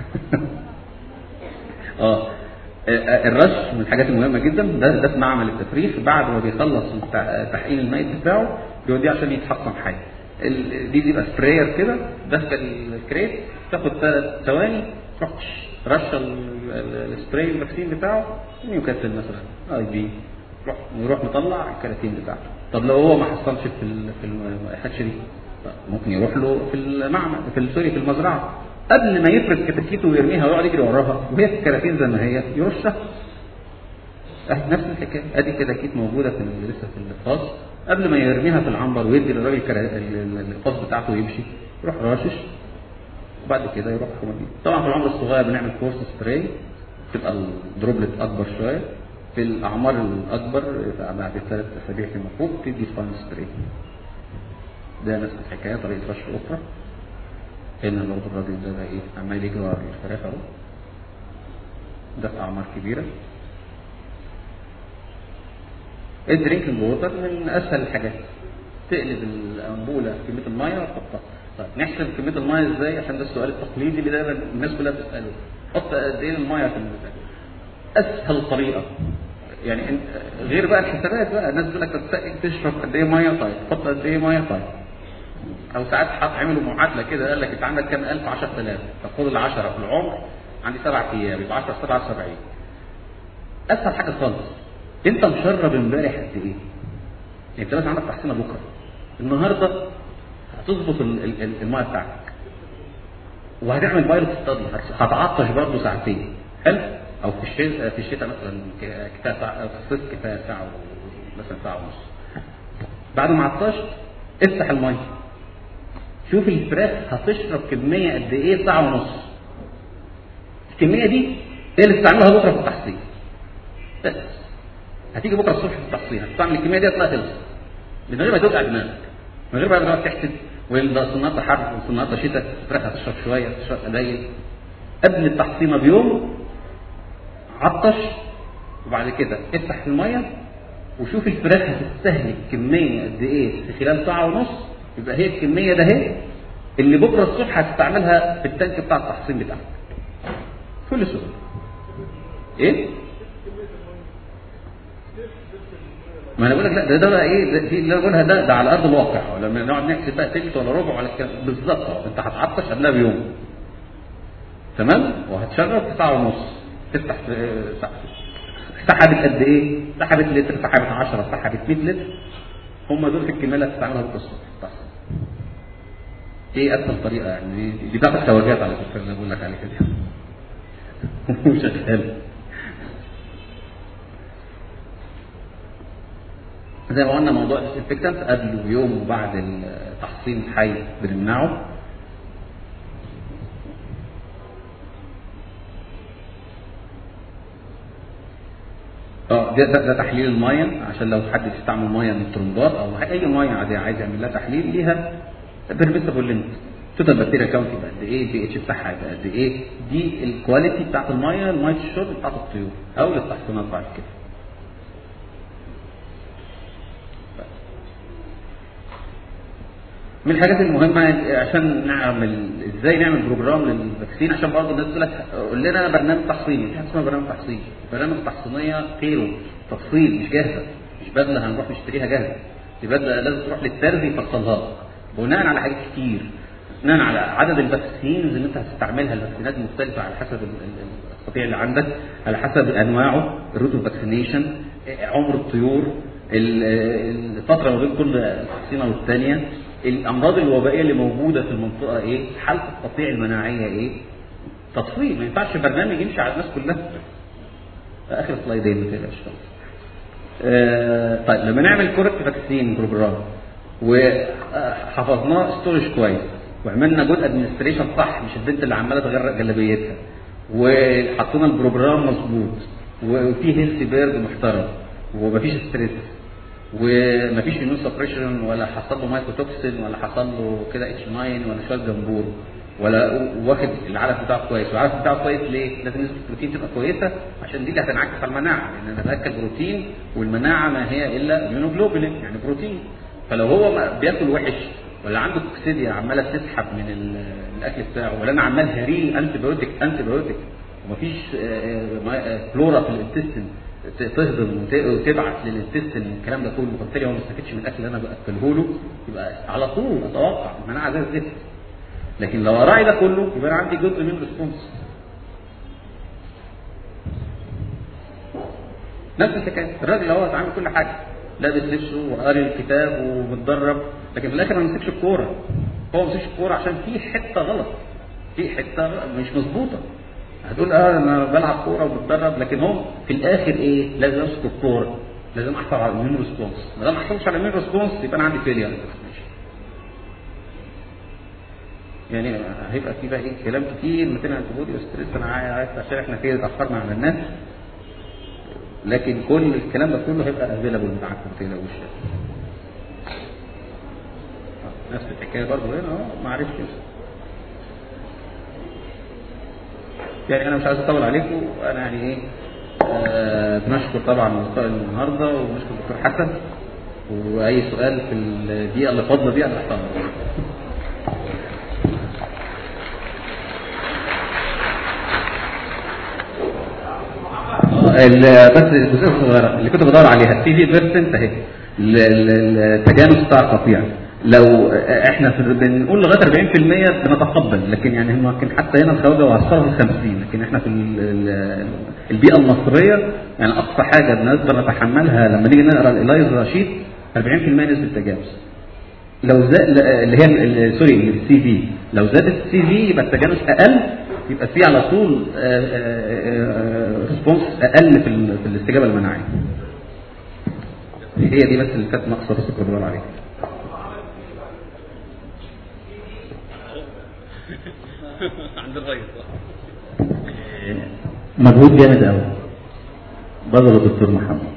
اه الرش من الحاجات المهمه جدا ده ده في معمل التفريخ بعد ما بيخلص تحقين الميت بتاعه بيوديه عشان يتحصن حي دي بيبقى سبراير كده داخل الكريت تاخد ثلاث ثواني تروح رش السبراي الفاكسين بتاعه نيوكاسل مثلا اي بي يروح يروح مطلع الكراتين بتاعته طب لو هو ما حصلش في ال في الحشري ممكن يروح له في المعمل في سوري في المزرعه قبل ما يفرد كتاكيته ويرميها ويقعد يجري وراها وهي في الكراتين زي ما هي يرشها نفس الحكايه ادي كتاكيت موجوده في لسه في القفص قبل ما يرميها في العنبر ويدي للراجل القفص بتاعته ويمشي يروح راشش وبعد كده يروح مدين طبعا في العمر الصغير بنعمل كورس سبراي تبقى الدروبلت اكبر شويه في الاعمار الاكبر بعد ثلاث اسابيع في المفروض تدي فاين سبراي ده نفس الحكايه طريقه رش اخرى هنا برضه الراجل ده بقى ايه عمال يجري ورا الفراخ اهو ده في اعمار كبيره الدرينكينج ووتر من اسهل الحاجات تقلب الانبوله في كميه الميه وتحطها طيب نحسب كميه الميه ازاي عشان ده السؤال التقليدي اللي دايما الناس كلها بتساله حط قد ايه الميه في المثال اسهل طريقه يعني انت غير بقى الحسابات بقى الناس بتقول لك تشرب قد ايه ميه طيب حط قد ايه ميه طيب او ساعات حط عملوا معادله كده قال لك انت عندك كام الف 10000 تاخد ال 10 في العمر عندي سبع ايام يبقى 10 7 70 اسهل حاجه خالص انت مشرب امبارح قد ايه؟ يعني انت مثلا عندك تحصينه بكره النهارده هتظبط الميه بتاعتك وهتعمل فيروس ستادي هتعطش برضه ساعتين حلو او في الشتاء في الشتاء مثلا كفايه ساعه في الصيف كفايه ساعه مثلا ساعه ونص بعد ما عطشت افتح الميه شوف الفراخ هتشرب كميه قد ايه ساعه ونص الكميه دي هي اللي تستعملها بكره في التحصيل بس هتيجي بكره الصبح في التحصيل هتستعمل الكميه دي هتلاقيها خلصت من غير ما توجع دماغك من غير ما تحسب ولا صناعة حر وصناعة شتاء الفراخ هتشرب شوية تشرب قليل قبل التحصينة بيوم عطش وبعد كده افتح المية وشوف الفراخ هتستهلك كمية قد ايه في خلال ساعة ونص يبقى هي الكمية ده هي اللي بكرة الصبح هتستعملها في التانك بتاع التحصين بتاعك كل سهولة ايه؟ ما انا بقول لك لا ده ده بقى ايه ده دي اللي انا بقولها ده ده على ارض الواقع ولما نقعد نحسب بقى تلت ولا ربع ولا الكلام بالظبط انت هتعطش قبلها بيوم تمام وهتشرب في ساعه ونص تفتح سحبت قد ايه؟ سحبت لتر سحبت 10 سحبت 100 لتر هم دول في الكميه اللي هتستعملها بكره الصبح ايه اسهل طريقه يعني دي بتاخد خواجات على فكره اللي بقول لك عليه كده وشغال زي ما قلنا موضوع الانفكتنت قبل ويوم وبعد التحصين الحي بنمنعه اه ده, ده, ده تحليل الميه عشان لو حد بيستعمل ميه من الترمبات او اي ميه عاديه عايز يعمل لها تحليل ليها بيرميسبل ليميت توتال بكتيريا كاونت قد ايه البي اتش بتاعها قد ايه دي الكواليتي بتاعت الميه الميه الشرب بتاعت الطيور او للتحصينات بعد كده من الحاجات المهمة عشان نعمل ازاي نعمل بروجرام للفاكسين عشان برضه الناس تقول لك قول لنا برنامج تحصيني، في حاجة اسمها برنامج تحصيني، برنامج تحصينية غيره تفصيل مش جاهزة، مش بدلة هنروح نشتريها جاهزة، دي بدلة لازم تروح للترزي يفصلها لك، بناء على حاجات كتير، بناء على عدد الفاكسينز اللي انت هتستعملها الفاكسينات مختلفة على حسب القطيع اللي عندك، على حسب انواعه، الروت اوف فاكسينيشن، عمر الطيور، ال- الفتره ما بين كل تحصينه والثانيه الامراض الوبائيه اللي موجوده في المنطقه ايه حاله التقطيع المناعيه ايه تطفيل ما ينفعش برنامج يمشي على الناس كلها اخر سلايدين ما تقلقش خالص آه، طيب لما نعمل كوركت فاكسين بروجرام وحفظناه ستورج كويس وعملنا جود ادمنستريشن صح مش البنت اللي عماله تغرق جلابيتها وحطينا البروجرام مظبوط وفي هيلثي بيرد محترم ومفيش ستريس ومفيش اميون سبريشن ولا حصل له مايكوتوكسين ولا حصل له كده اتش 9 ولا شويه جمبور ولا واخد العلف بتاعه كويس والعلف بتاعه كويس ليه؟ لازم نسبه البروتين تبقى كويسه عشان دي اللي هتنعكس على المناعه لان انا باكل بروتين والمناعه ما هي الا اميونوجلوبولين يعني بروتين فلو هو ما بياكل وحش ولا عنده توكسيديا عماله تسحب من ال- من الاكل بتاعه ولا انا عمال هريه انتي بايوتيك انتي بايوتيك ومفيش آه، آه، آه، فلورا في الانتستين ت- تهضم وت- وتبعت للانتستين الكلام ده كله وبالتالي هو ما استفادش من الاكل اللي انا باكله له يبقى على طول اتوقع المناعه زي الزفت لكن لو اراعي ده كله يبقى انا عندي جزء من ريسبونس نفس الحكايه الراجل هو اتعامل كل حاجه لابس لبسه وقاري الكتاب ومتدرب لكن في الاخر ما مسكش الكوره هو ما مسكش الكوره عشان في حته غلط في حته غلط مش مظبوطه هتقول اه انا بلعب كوره وبتدرب لكن هو في الاخر ايه لازم امسك الكوره لازم احصل على المين ريسبونس ما دام ما حصلتش على المين ريسبونس يبقى انا عندي فيلير يعني هيبقى في بقى ايه كلام كتير مثلا انتبودي وستريس انا عايز عشان احنا كده اتاخرنا على الناس لكن كل الكلام ده كله هيبقى افيلابل معاكم ما تقلقوش نفس الحكايه برضه هنا اهو ما عرفتش يعني انا مش عايز اطول عليكم انا يعني ايه آه بنشكر طبعا لقاء النهارده ونشكر الدكتور حسن واي سؤال في الدقيقه اللي فاضله دي انا تحت امرك ال- بس الجزئيه الصغيره اللي كنت بدور عليها السي في بيرسنت اهي ال- ال- التجانس بتاع القطيع لو احنا في بنقول لغايه 40% بنتقبل لكن يعني هم ممكن حتى هنا الخواجه وصلها ل 50 لكن احنا في ال- ال- البيئه المصريه يعني اقصى حاجه بنقدر نتحملها لما نيجي نقرا الايلايز رشيد 40% نسبه تجاوز لو زاد اللي هي ال- ال- سوري السي في لو زاد السي في يبقى التجانس اقل يبقى في على طول ريسبونس اقل في, ال- في الاستجابه المناعيه هي دي بس اللي كانت ناقصه بس كنت بدور عليها عند الرئيس مجهود جامد قوي بذل الدكتور محمد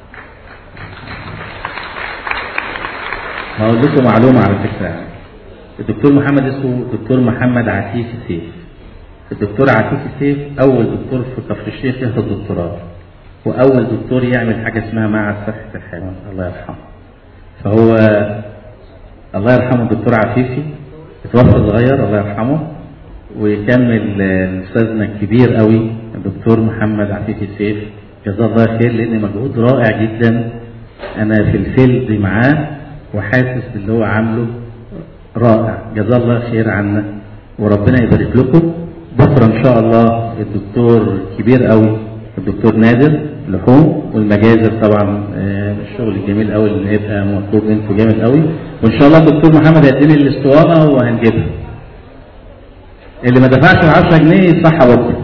هقول لكم معلومه على فكره يعني. الدكتور محمد اسمه دكتور محمد عفيفي سيف الدكتور عفيفي سيف اول دكتور في كفر الشيخ ياخد دكتوراه واول دكتور يعمل حاجه اسمها معهد صحه الحيوان الله يرحمه فهو الله يرحمه الدكتور عفيفي اتوفى صغير الله يرحمه ويكمل آه، استاذنا الكبير قوي الدكتور محمد عفيفي سيف جزاه الله خير لان مجهود رائع جدا انا في الفيلد معاه وحاسس باللي هو عامله رائع جزاه الله خير عنا وربنا يبارك لكم بكره ان شاء الله الدكتور كبير قوي الدكتور نادر لحوم والمجازر طبعا آه، الشغل الجميل قوي اللي هيبقى مطلوب منكم جامد قوي وان شاء الله الدكتور محمد هيدي لي الاسطوانه وهنجيبها اللي ما دفعش ال 10 جنيه يدفعها بكره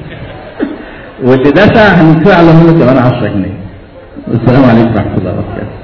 واللي دفع هندفع له هو كمان 10 جنيه والسلام عليكم ورحمه الله وبركاته